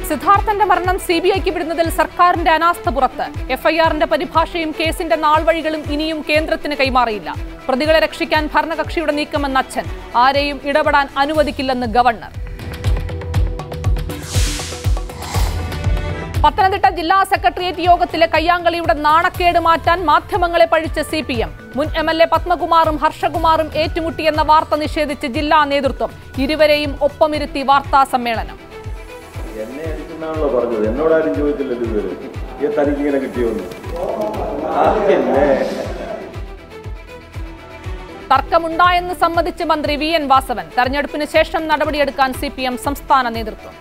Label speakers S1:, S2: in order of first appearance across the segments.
S1: സിദ്ധാർത്ഥന്റെ മരണം C B ഐക്ക് വിടുന്നതിൽ സർക്കാരിന്റെ അനാസ്ഥ പുറത്ത് എഫ്ഐആറിന്റെ പരിഭാഷയും കേസിന്റെ നാൾവഴികളും ഇനിയും കേന്ദ്രത്തിന് കൈമാറിയില്ല പ്രതികളെ രക്ഷിക്കാൻ ഭരണകക്ഷിയുടെ നീക്കമെന്ന അച്ഛൻ ആരെയും ഇടപെടാൻ അനുവദിക്കില്ലെന്ന് ഗവർണർ പത്തനംതിട്ട ജില്ലാ സെക്രട്ടേറിയറ്റ് യോഗത്തിലെ കയ്യാങ്കളിയുടെ നാണക്കേട് മാറ്റാൻ മാധ്യമങ്ങളെ പഴിച്ച് സി പി എം മുൻ എം എൽ എ പത്മകുമാറും ഹർഷകുമാറും ഏറ്റുമുട്ടിയെന്ന വാർത്ത നിഷേധിച്ച് ജില്ലാ നേതൃത്വം ഇരുവരെയും ഒപ്പമിരുത്തി വാർത്താ സമ്മേളനം
S2: എന്നെ അടിക്കുന്നാണല്ലോ പറഞ്ഞത് എന്നോടാരും ചോദിച്ചില്ലല്ലോ ഇതുവരെ ഈ തനിക്ക് ഇങ്ങനെ കിട്ടിയോന്ന് ആ, എന്നെ
S1: തർക്കമുണ്ടായെന്ന് സമ്മതിച്ച് മന്ത്രി വി എൻ വാസവൻ തെരഞ്ഞെടുപ്പിന് ശേഷം നടപടിയെടുക്കാൻ സി പി എം സംസ്ഥാന നേതൃത്വം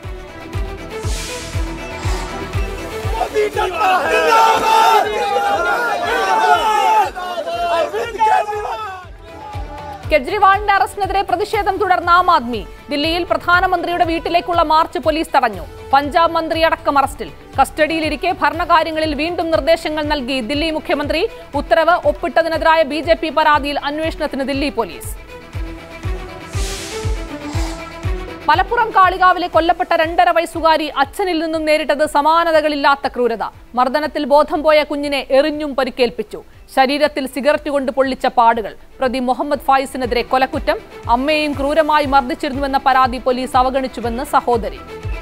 S1: കെജ്രിവാളിന്റെ അറസ്റ്റിനെതിരെ പ്രതിഷേധം തുടർന്ന ആം ആദ്മി ദില്ലിയിൽ പ്രധാനമന്ത്രിയുടെ വീട്ടിലേക്കുള്ള മാർച്ച് പോലീസ് തടഞ്ഞു പഞ്ചാബ് മന്ത്രി അടക്കം അറസ്റ്റിൽ കസ്റ്റഡിയിലിരിക്കെ ഭരണകാര്യങ്ങളിൽ വീണ്ടും നിർദ്ദേശങ്ങൾ നൽകി ദില്ലി മുഖ്യമന്ത്രി ഉത്തരവ് ഒപ്പിട്ടതിനെതിരായ ബി ജെ പി പരാതിയിൽ അന്വേഷണത്തിന് ദില്ലി പോലീസ് മലപ്പുറം കാളികാവിലെ കൊല്ലപ്പെട്ട രണ്ടര വയസ്സുകാരി അച്ഛനിൽ നിന്നും നേരിട്ടത് സമാനതകളില്ലാത്ത ക്രൂരത മർദ്ദനത്തിൽ ബോധം പോയ കുഞ്ഞിനെ എറിഞ്ഞും പരിക്കേൽപ്പിച്ചു ശരീരത്തിൽ സിഗരറ്റ് കൊണ്ട് പൊള്ളിച്ച പാടുകൾ പ്രതി മുഹമ്മദ് ഫായിസിനെതിരെ കൊലക്കുറ്റം അമ്മയെയും ക്രൂരമായി മർദ്ദിച്ചിരുന്നുവെന്ന പരാതി പോലീസ് അവഗണിച്ചുവെന്ന് സഹോദരി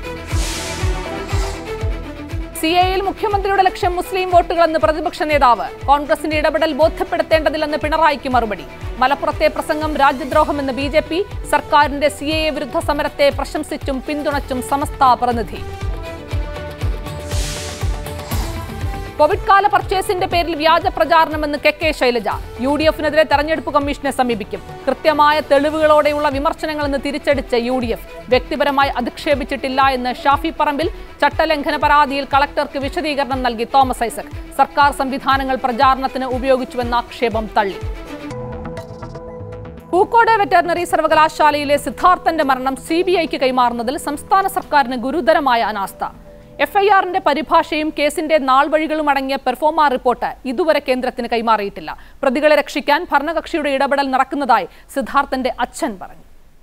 S1: സി എയിൽ മുഖ്യമന്ത്രിയുടെ ലക്ഷ്യം മുസ്ലിം വോട്ടുകളെന്ന് പ്രതിപക്ഷ നേതാവ് കോൺഗ്രസിന്റെ ഇടപെടൽ ബോധ്യപ്പെടുത്തേണ്ടതില്ലെന്ന് പിണറായിക്ക് മറുപടി മലപ്പുറത്തെ പ്രസംഗം രാജ്യദ്രോഹമെന്ന് ബി ജെ പി സർക്കാരിന്റെ സി എ വിരുദ്ധ സമരത്തെ പ്രശംസിച്ചും പിന്തുണച്ചും സമസ്ത പ്രതിനിധി കോവിഡ് കാല പർച്ചേസിന്റെ പേരിൽ വ്യാജ പ്രചാരണമെന്ന് കെ കെ ശൈലജ യു ഡി എഫിനെതിരെ തെരഞ്ഞെടുപ്പ് കമ്മീഷനെ സമീപിക്കും കൃത്യമായ തെളിവുകളോടെയുള്ള വിമർശനങ്ങളെന്ന് തിരിച്ചടിച്ച് യു ഡി എഫ് വ്യക്തിപരമായി അധിക്ഷേപിച്ചിട്ടില്ല എന്ന് ഷാഫി പറമ്പിൽ ചട്ടലംഘന പരാതിയിൽ കളക്ടർക്ക് വിശദീകരണം നൽകി തോമസ് ഐസക് സർക്കാർ സംവിധാനങ്ങൾ പ്രചാരണത്തിന് ഉപയോഗിച്ചുവെന്ന ആക്ഷേപം തള്ളി പൂക്കോട് വെറ്ററിനറി സർവകലാശാലയിലെ സിദ്ധാർത്ഥന്റെ മരണം സി ബി ഐക്ക് കൈമാറുന്നതിൽ സംസ്ഥാന സർക്കാരിന് ഗുരുതരമായ അനാസ്ഥ എഫ്ഐആറിന്റെ പരിഭാഷയും കേസിന്റെ നാൾവഴികളും അടങ്ങിയ പെർഫോമ റിപ്പോർട്ട് ഇതുവരെ കേന്ദ്രത്തിന് കൈമാറിയിട്ടില്ല പ്രതികളെ രക്ഷിക്കാൻ ഭരണകക്ഷിയുടെ ഇടപെടൽ നടക്കുന്നതായി സിദ്ധാർത്ഥന്റെ അച്ഛൻ പറഞ്ഞു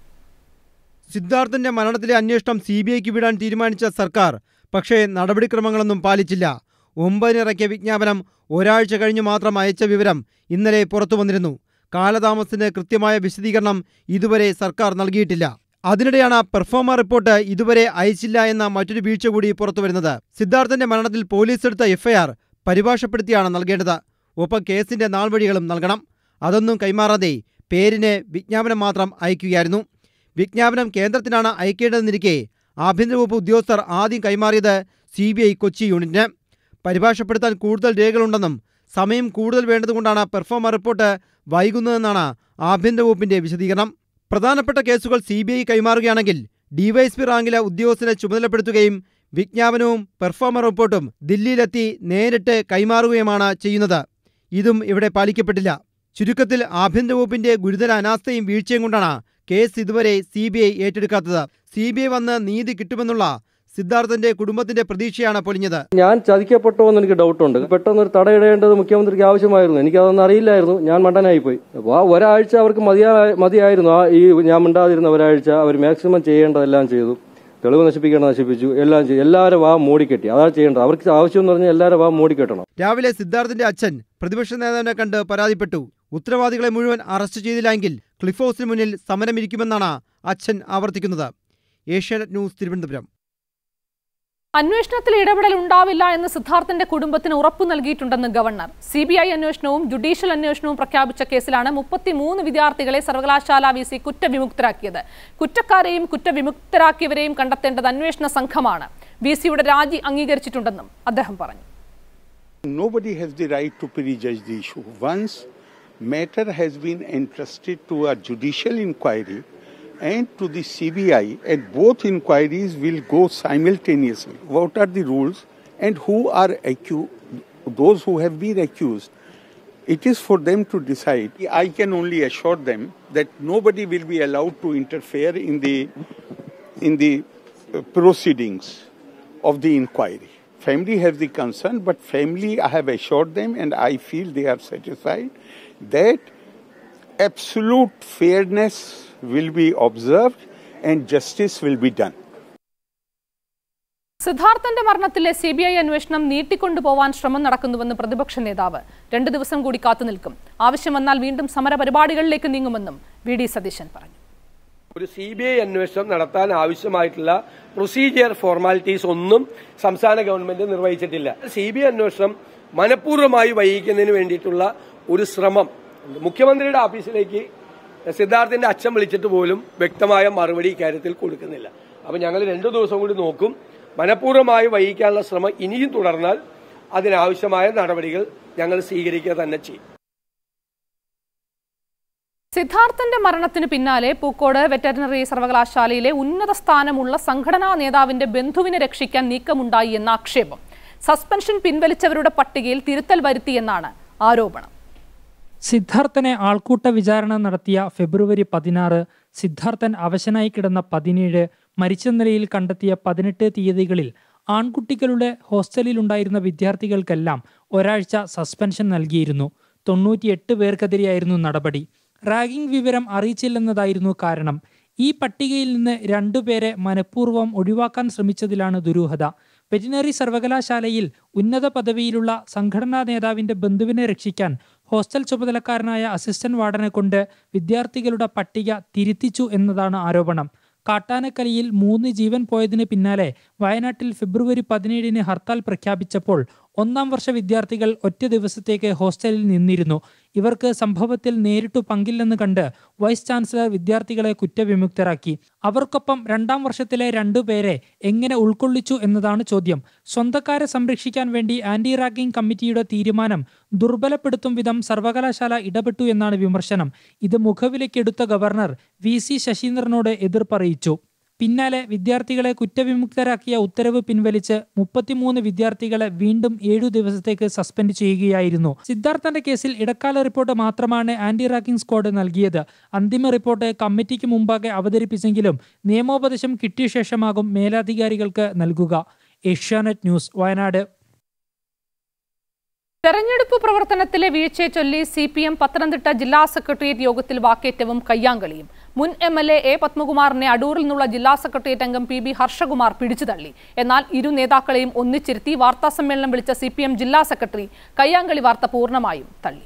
S3: സിദ്ധാർത്ഥന്റെ മരണത്തിലെ അന്വേഷണം സി ബി ഐക്ക് വിടാൻ തീരുമാനിച്ച സർക്കാർ പക്ഷേ നടപടിക്രമങ്ങളൊന്നും പാലിച്ചില്ല ഒമ്പതിനിറക്കിയ വിജ്ഞാപനം ഒരാഴ്ച കഴിഞ്ഞ് മാത്രം അയച്ച വിവരം ഇന്നലെ പുറത്തു വന്നിരുന്നു കാലതാമസത്തിന് കൃത്യമായ വിശദീകരണം ഇതുവരെ സർക്കാർ നൽകിയിട്ടില്ല അതിനിടെയാണ് പെർഫോമ റിപ്പോർട്ട് ഇതുവരെ അയച്ചില്ല എന്ന മറ്റൊരു വീഴ്ച കൂടി പുറത്തുവരുന്നത് സിദ്ധാർത്ഥന്റെ മരണത്തിൽ പോലീസ് എടുത്ത എഫ്ഐആർ പരിഭാഷപ്പെടുത്തിയാണ് നൽകേണ്ടത് ഒപ്പം കേസിന്റെ നാൾവഴികളും നൽകണം അതൊന്നും കൈമാറാതെ പേരിന് വിജ്ഞാപനം മാത്രം അയക്കുകയായിരുന്നു വിജ്ഞാപനം കേന്ദ്രത്തിനാണ് അയക്കേണ്ടതെന്നിരിക്കെ ആഭ്യന്തര വകുപ്പ് ഉദ്യോഗസ്ഥർ ആദ്യം കൈമാറിയത് സി ബി ഐ കൊച്ചി യൂണിറ്റിന് പരിഭാഷപ്പെടുത്താൻ കൂടുതൽ രേഖകളുണ്ടെന്നും സമയം കൂടുതൽ വേണ്ടതുകൊണ്ടാണ് പെർഫോമ റിപ്പോർട്ട് വൈകുന്നതെന്നാണ് ആഭ്യന്തര വകുപ്പിന്റെ വിശദീകരണം പ്രധാനപ്പെട്ട കേസുകൾ സി ബി ഐ കൈമാറുകയാണെങ്കിൽ ഡിവൈഎസ്പി റാങ്കിലെ ഉദ്യോഗസ്ഥനെ ചുമതലപ്പെടുത്തുകയും വിജ്ഞാപനവും പെർഫോമർ റിപ്പോർട്ടും ദില്ലിയിലെത്തി നേരിട്ട് കൈമാറുകയുമാണ് ചെയ്യുന്നത് ഇതും ഇവിടെ പാലിക്കപ്പെട്ടില്ല ചുരുക്കത്തിൽ ആഭ്യന്തര വകുപ്പിന്റെ ഗുരുതര അനാസ്ഥയും വീഴ്ചയും കൊണ്ടാണ് കേസ് ഇതുവരെ സി ബി ഐ ഏറ്റെടുക്കാത്തത് സി ബി ഐ വന്ന് നീതി കിട്ടുമെന്നുള്ള സിദ്ധാർത്ഥന്റെ കുടുംബത്തിന്റെ പ്രതീക്ഷയാണ് പൊലിഞ്ഞത്
S4: ഞാൻ ചതിക്കപ്പെട്ടോ എന്ന് എനിക്ക് ഡൗട്ടുണ്ട് പെട്ടെന്ന് ഒരു തടയിടേണ്ടത് മുഖ്യമന്ത്രിക്ക് ആവശ്യമായിരുന്നു എനിക്ക് അതൊന്നും അറിയില്ലായിരുന്നു ഞാൻ മണ്ടനായി പോയി അപ്പോൾ ആ ഒരാഴ്ച അവർക്ക് മതിയാ മതിയായിരുന്നു ആ ഈ ഞാൻ മിണ്ടാതിരുന്ന ഒരാഴ്ച അവർ മാക്സിമം ചെയ്യേണ്ടതെല്ലാം ചെയ്തു തെളിവ് നശിപ്പിക്കേണ്ടത് നശിപ്പിച്ചു എല്ലാം ചെയ്തു എല്ലാവരും വാ മൂടിക്കെട്ടി അതാണ് ചെയ്യേണ്ടത് അവർക്ക് ആവശ്യം എന്ന് പറഞ്ഞാൽ എല്ലാവരും വാ മൂടിക്കെട്ടണം
S3: രാവിലെ സിദ്ധാർത്ഥന്റെ അച്ഛൻ പ്രതിപക്ഷ നേതാവിനെ കണ്ട് പരാതിപ്പെട്ടു ഉത്തരവാദികളെ മുഴുവൻ അറസ്റ്റ് ചെയ്തില്ലെങ്കിൽ ക്ലിഫ് ഹൗസിന് മുന്നിൽ സമരമിരിക്കുമെന്നാണ് അച്ഛൻ ആവർത്തിക്കുന്നത് ഏഷ്യാനെറ്റ് ന്യൂസ് തിരുവനന്തപുരം
S1: അന്വേഷണത്തിൽ ഇടപെടൽ ഉണ്ടാവില്ല എന്ന് സിദ്ധാർത്ഥന്റെ കുടുംബത്തിന് ഉറപ്പു നൽകിയിട്ടുണ്ടെന്ന് ഗവർണർ സി ബി ഐ അന്വേഷണവും ജുഡീഷ്യൽ അന്വേഷണവും പ്രഖ്യാപിച്ച കേസിലാണ് മുപ്പത്തിമൂന്ന് വിദ്യാർത്ഥികളെ സർവകലാശാല വി സി കുറ്റവിമുക്തരാക്കിയത് കുറ്റക്കാരെയും കുറ്റവിമുക്തരാക്കിയവരെയും കണ്ടെത്തേണ്ടത് അന്വേഷണ സംഘമാണ് വി സിയുടെ രാജി അംഗീകരിച്ചിട്ടുണ്ടെന്നും അദ്ദേഹം പറഞ്ഞു
S5: Nobody has the right to prejudge the issue. Once matter has been entrusted to a judicial inquiry and to the CBI, and both inquiries will go simultaneously. What are the rules and who are accused? Those who have been accused. It is for them to decide. I can only assure them that nobody will be allowed to interfere in the in the uh, proceedings of the inquiry. Family has the concern, but family, I have assured them, and I feel they are satisfied that absolute fairness will be observed and justice will be done.
S1: സിദ്ധാർത്ഥന്റെ മരണത്തിലെ C B I അന്വേഷണം നീട്ടിക്കൊണ്ടുപോവാൻ ശ്രമം നടക്കുന്നുവെന്ന് പ്രതിപക്ഷ നേതാവ് രണ്ടു ദിവസം കൂടി കാത്തുനിൽക്കും ആവശ്യം വന്നാൽ വീണ്ടും സമരപരിപാടികളിലേക്ക് നീങ്ങുമെന്നും വി ഡി സതീശൻ പറഞ്ഞു
S6: ഒരു സി ബി ഐ അന്വേഷണം നടത്താൻ ആവശ്യമായിട്ടുള്ള പ്രൊസീജിയർ ഫോർമാലിറ്റീസ് ഒന്നും സംസ്ഥാന ഗവൺമെന്റ് നിർവഹിച്ചിട്ടില്ല സി ബി ഐ അന്വേഷണം മനഃപൂർവ്വമായി വൈകിക്കുന്നതിന് വേണ്ടിയിട്ടുള്ള ഒരു ശ്രമം മുഖ്യമന്ത്രിയുടെ ഓഫീസിലേക്ക് സിദ്ധാർത്ഥിന്റെ അച്ഛൻ വിളിച്ചിട്ട് പോലും വ്യക്തമായ മറുപടി ഇക്കാര്യത്തിൽ കൊടുക്കുന്നില്ല അപ്പൊ ഞങ്ങൾ രണ്ടു ദിവസം കൂടി നോക്കും മനഃപൂർവ്വമായി വൈകിക്കാനുള്ള ശ്രമം ഇനിയും തുടർന്നാൽ അതിനാവശ്യമായ നടപടികൾ ഞങ്ങൾ സ്വീകരിക്കുക തന്നെ ചെയ്യും
S1: സിദ്ധാർത്ഥന്റെ മരണത്തിന് പിന്നാലെ പൂക്കോട് വെറ്ററിനറി സർവകലാശാലയിലെ ഉന്നത സ്ഥാനമുള്ള സംഘടനാ നേതാവിന്റെ ബന്ധുവിനെ രക്ഷിക്കാൻ നീക്കമുണ്ടായി എന്ന ആക്ഷേപം സസ്പെൻഷൻ പിൻവലിച്ചവരുടെ പട്ടികയിൽ തിരുത്തൽ വരുത്തിയെന്നാണ് ആരോപണം
S7: സിദ്ധാർത്ഥനെ ആൾക്കൂട്ട വിചാരണ നടത്തിയ ഫെബ്രുവരി പതിനാറ് സിദ്ധാർത്ഥൻ അവശനായി കിടന്ന പതിനേഴ് മരിച്ച നിലയിൽ കണ്ടെത്തിയ പതിനെട്ട് തീയതികളിൽ ആൺകുട്ടികളുടെ ഹോസ്റ്റലിലുണ്ടായിരുന്ന വിദ്യാർത്ഥികൾക്കെല്ലാം ഒരാഴ്ച സസ്പെൻഷൻ നൽകിയിരുന്നു തൊണ്ണൂറ്റിയെട്ട് പേർക്കെതിരെയായിരുന്നു നടപടി റാഗിംഗ് വിവരം അറിയിച്ചില്ലെന്നതായിരുന്നു കാരണം ഈ പട്ടികയിൽ നിന്ന് രണ്ടുപേരെ മനഃപൂർവ്വം ഒഴിവാക്കാൻ ശ്രമിച്ചതിലാണ് ദുരൂഹത വെറ്റിനറി സർവകലാശാലയിൽ ഉന്നത പദവിയിലുള്ള സംഘടനാ നേതാവിന്റെ ബന്ധുവിനെ രക്ഷിക്കാൻ ഹോസ്റ്റൽ ചുമതലക്കാരനായ അസിസ്റ്റന്റ് വാർഡനെ കൊണ്ട് വിദ്യാർത്ഥികളുടെ പട്ടിക തിരുത്തിച്ചു എന്നതാണ് ആരോപണം കാട്ടാനക്കലിയിൽ മൂന്ന് ജീവൻ പോയതിന് പിന്നാലെ വയനാട്ടിൽ ഫെബ്രുവരി പതിനേഴിന് ഹർത്താൽ പ്രഖ്യാപിച്ചപ്പോൾ ഒന്നാം വർഷ വിദ്യാർത്ഥികൾ ഒറ്റ ദിവസത്തേക്ക് ഹോസ്റ്റലിൽ നിന്നിരുന്നു ഇവർക്ക് സംഭവത്തിൽ നേരിട്ടു പങ്കില്ലെന്ന് കണ്ട് വൈസ് ചാൻസലർ വിദ്യാർത്ഥികളെ കുറ്റവിമുക്തരാക്കി അവർക്കൊപ്പം രണ്ടാം വർഷത്തിലെ രണ്ടുപേരെ എങ്ങനെ ഉൾക്കൊള്ളിച്ചു എന്നതാണ് ചോദ്യം സ്വന്തക്കാരെ സംരക്ഷിക്കാൻ വേണ്ടി ആന്റി റാഗിംഗ് കമ്മിറ്റിയുടെ തീരുമാനം ദുർബലപ്പെടുത്തും വിധം സർവകലാശാല ഇടപെട്ടു എന്നാണ് വിമർശനം ഇത് മുഖവിലക്കെടുത്ത ഗവർണർ വി സി ശശീന്ദ്രനോട് എതിർപ്പറിയിച്ചു പിന്നാലെ വിദ്യാർത്ഥികളെ കുറ്റവിമുക്തരാക്കിയ ഉത്തരവ് പിൻവലിച്ച് മുപ്പത്തിമൂന്ന് വിദ്യാർത്ഥികളെ വീണ്ടും ഏഴു ദിവസത്തേക്ക് സസ്പെൻഡ് ചെയ്യുകയായിരുന്നു സിദ്ധാർത്ഥന്റെ കേസിൽ ഇടക്കാല റിപ്പോർട്ട് മാത്രമാണ് ആന്റി റാക്കിംഗ് സ്ക്വാഡ് നൽകിയത് അന്തിമ റിപ്പോർട്ട് കമ്മിറ്റിക്ക് മുമ്പാകെ അവതരിപ്പിച്ചെങ്കിലും നിയമോപദേശം കിട്ടിയ ശേഷമാകും മേലധികാരികൾക്ക് നൽകുക ഏഷ്യാനെറ്റ് ന്യൂസ് വയനാട്
S1: തെരഞ്ഞെടുപ്പ് പ്രവർത്തനത്തിലെ വീഴ്ചയെ ചൊല്ലി സി പി എം പത്തനംതിട്ട ജില്ലാ സെക്രട്ടേറിയറ്റ് യോഗത്തിൽ വാക്കേറ്റവും കയ്യാങ്കളിയും മുൻ എം എൽ എ എ പത്മകുമാറിനെ അടൂരിൽ നിന്നുള്ള ജില്ലാ സെക്രട്ടേറിയറ്റ് അംഗം പി ബി ഹർഷകുമാർ പിടിച്ചു തള്ളി എന്നാൽ ഇരു നേതാക്കളെയും ഒന്നിച്ചിരുത്തി വാർത്താസമ്മേളനം വിളിച്ച സി പി എം ജില്ലാ സെക്രട്ടറി കയ്യാങ്കളി വാർത്ത പൂർണ്ണമായും തള്ളി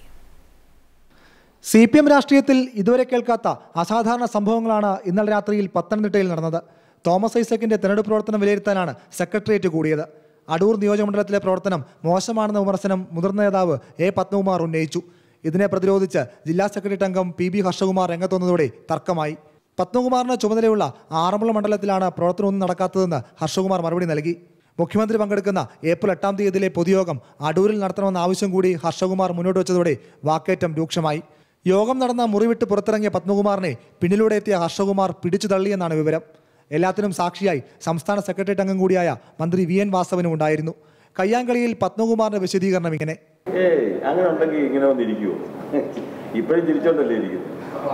S8: സി പി എം രാഷ്ട്രീയത്തിൽ ഇതുവരെ കേൾക്കാത്ത അസാധാരണ സംഭവങ്ങളാണ് ഇന്നലെ രാത്രിയിൽ പത്തനംതിട്ടയിൽ നടന്നത് തോമസ് ഐസക്കിന്റെ തെരഞ്ഞെടുപ്പ് പ്രവർത്തനം വിലയിരുത്താനാണ് സെക്രട്ടേറിയറ്റ് കൂടിയത് അടൂർ നിയോജകമണ്ഡലത്തിലെ പ്രവർത്തനം മോശമാണെന്ന വിമർശനം മുതിർന്ന നേതാവ് എ പത്മകുമാർ ഉന്നയിച്ചു ഇതിനെ പ്രതിരോധിച്ച് ജില്ലാ സെക്രട്ടേറിയറ്റ് അംഗം പി ബി ഹർഷകുമാർ രംഗത്തുവന്നതോടെ തർക്കമായി പത്മകുമാറിന് ചുമതലയുള്ള ആറന്മുള മണ്ഡലത്തിലാണ് പ്രവർത്തനമൊന്നും നടക്കാത്തതെന്ന് ഹർഷകുമാർ മറുപടി നൽകി മുഖ്യമന്ത്രി പങ്കെടുക്കുന്ന ഏപ്രിൽ എട്ടാം തീയതിയിലെ പൊതുയോഗം അടൂരിൽ നടത്തണമെന്ന ആവശ്യം കൂടി ഹർഷകുമാർ മുന്നോട്ട് വെച്ചതോടെ വാക്കേറ്റം രൂക്ഷമായി യോഗം നടന്ന മുറിവിട്ട് പുറത്തിറങ്ങിയ പത്മകുമാറിനെ പിന്നിലൂടെ എത്തിയ ഹർഷകുമാർ പിടിച്ചു തള്ളിയെന്നാണ് വിവരം എല്ലാത്തിനും സാക്ഷിയായി സംസ്ഥാന സെക്രട്ടേറിയറ്റ് അംഗം കൂടിയായ മന്ത്രി വി എൻ വാസവനും ഉണ്ടായിരുന്നു കയ്യാങ്കളിയിൽ പത്മകുമാറിന്റെ വിശദീകരണം ഇങ്ങനെ
S2: ഏയ് അങ്ങനെ ഉണ്ടെങ്കിൽ ഇങ്ങനെ വന്നിരിക്കുവോ ഇപ്പോഴും ചിരിച്ചോണ്ടല്ലേ ഇരിക്കുന്നത്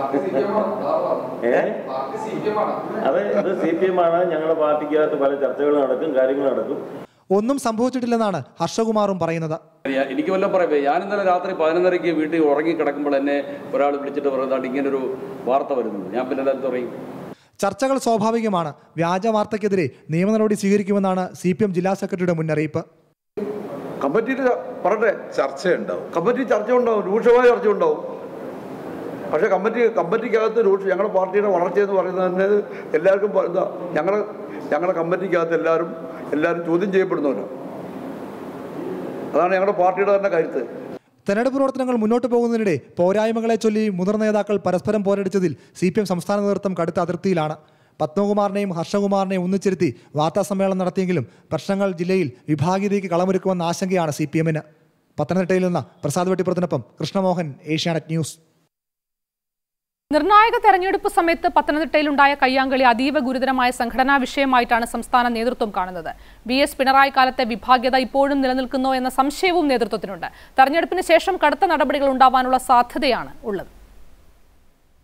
S2: ഏ അതെ അത് സി പി എം ആണ് ഞങ്ങളുടെ പാർട്ടിക്കകത്ത് പല ചർച്ചകൾ നടക്കും കാര്യങ്ങൾ നടക്കും
S8: ഒന്നും സംഭവിച്ചിട്ടില്ലെന്നാണ് ഹർഷകുമാറും പറയുന്നത്
S9: ഞാൻ- എനിക്ക് വല്ലതും പറയാം ഞാൻ ഇന്നലെ രാത്രി പതിനൊന്നരയ്ക്ക് വീട്ടിൽ ഉറങ്ങി കിടക്കുമ്പോൾ എന്നെ ഒരാൾ വിളിച്ചിട്ട് പറയുന്നതാണ് ഇങ്ങനൊരു വാർത്ത വരുന്നത് ഞാൻ പിന്നെ എന്താ പറയും
S8: ചർച്ചകൾ സ്വാഭാവികമാണ് വ്യാജ വാർത്തയ്ക്കെതിരെ നിയമ നടപടി സ്വീകരിക്കുമെന്നാണ് സി പി എം ജില്ലാ സെക്രട്ടറിയുടെ മുന്നറിയിപ്പ്
S10: കമ്മിറ്റിയിൽ പറട്ടെ ചർച്ചയുണ്ടാവും കമ്മിറ്റി ചർച്ച ഉണ്ടാവും രൂക്ഷമായ ചർച്ച ഉണ്ടാവും പക്ഷേ കമ്മിറ്റി കമ്മിറ്റിക്കകത്ത് രൂക്ഷ ഞങ്ങളുടെ പാർട്ടിയുടെ വളർച്ച എന്ന് പറയുന്നത് തന്നെ എല്ലാവർക്കും പ- എന്താ ഞങ്ങളുടെ ഞങ്ങളുടെ കമ്മിറ്റിക്കകത്ത് എല്ലാവരും എല്ലാവരും ചോദ്യം ചെയ്യപ്പെടുന്നവരാണ് അതാണ് ഞങ്ങളുടെ പാർട്ടിയുടെ തന്നെ കരുത്ത്
S8: തെരഞ്ഞെടുപ്പ് പ്രവർത്തനങ്ങൾ മുന്നോട്ട് പോകുന്നതിനിടെ പോരായ്മകളെ ചൊല്ലി മുതിർന്ന നേതാക്കൾ പരസ്പരം പോരടിച്ചതിൽ സി പി എം സംസ്ഥാന നേതൃത്വം കടുത്ത അതിർത്തിയിലാണ് പത്മകുമാറിനെയും ഹർഷകുമാറിനെയും ഒന്നിച്ചിരുത്തി വാർത്താസമ്മേളനം നടത്തിയെങ്കിലും പ്രശ്നങ്ങൾ ജില്ലയിൽ വിഭാഗീയതയ്ക്ക് കളമൊരുക്കുമെന്ന ആശങ്കയാണ് സി പി എമ്മിന് പത്തനംതിട്ടയിൽ നിന്ന് പ്രസാദ് വെട്ടിപ്പുറത്തിനൊപ്പം കൃഷ്ണമോഹൻ ഏഷ്യാനെറ്റ് ന്യൂസ്
S1: നിർണായക തെരഞ്ഞെടുപ്പ് സമയത്ത് പത്തനംതിട്ടയിലുണ്ടായ കയ്യാങ്കളി അതീവ ഗുരുതരമായ സംഘടനാ വിഷയമായിട്ടാണ് സംസ്ഥാന നേതൃത്വം കാണുന്നത് വി എസ് പിണറായി കാലത്തെ വിഭാഗ്യത ഇപ്പോഴും നിലനിൽക്കുന്നോ എന്ന സംശയവും നേതൃത്വത്തിനുണ്ട് തെരഞ്ഞെടുപ്പിന് ശേഷം കടുത്ത നടപടികൾ ഉണ്ടാവാനുള്ള സാധ്യതയാണ് ഉള്ളത്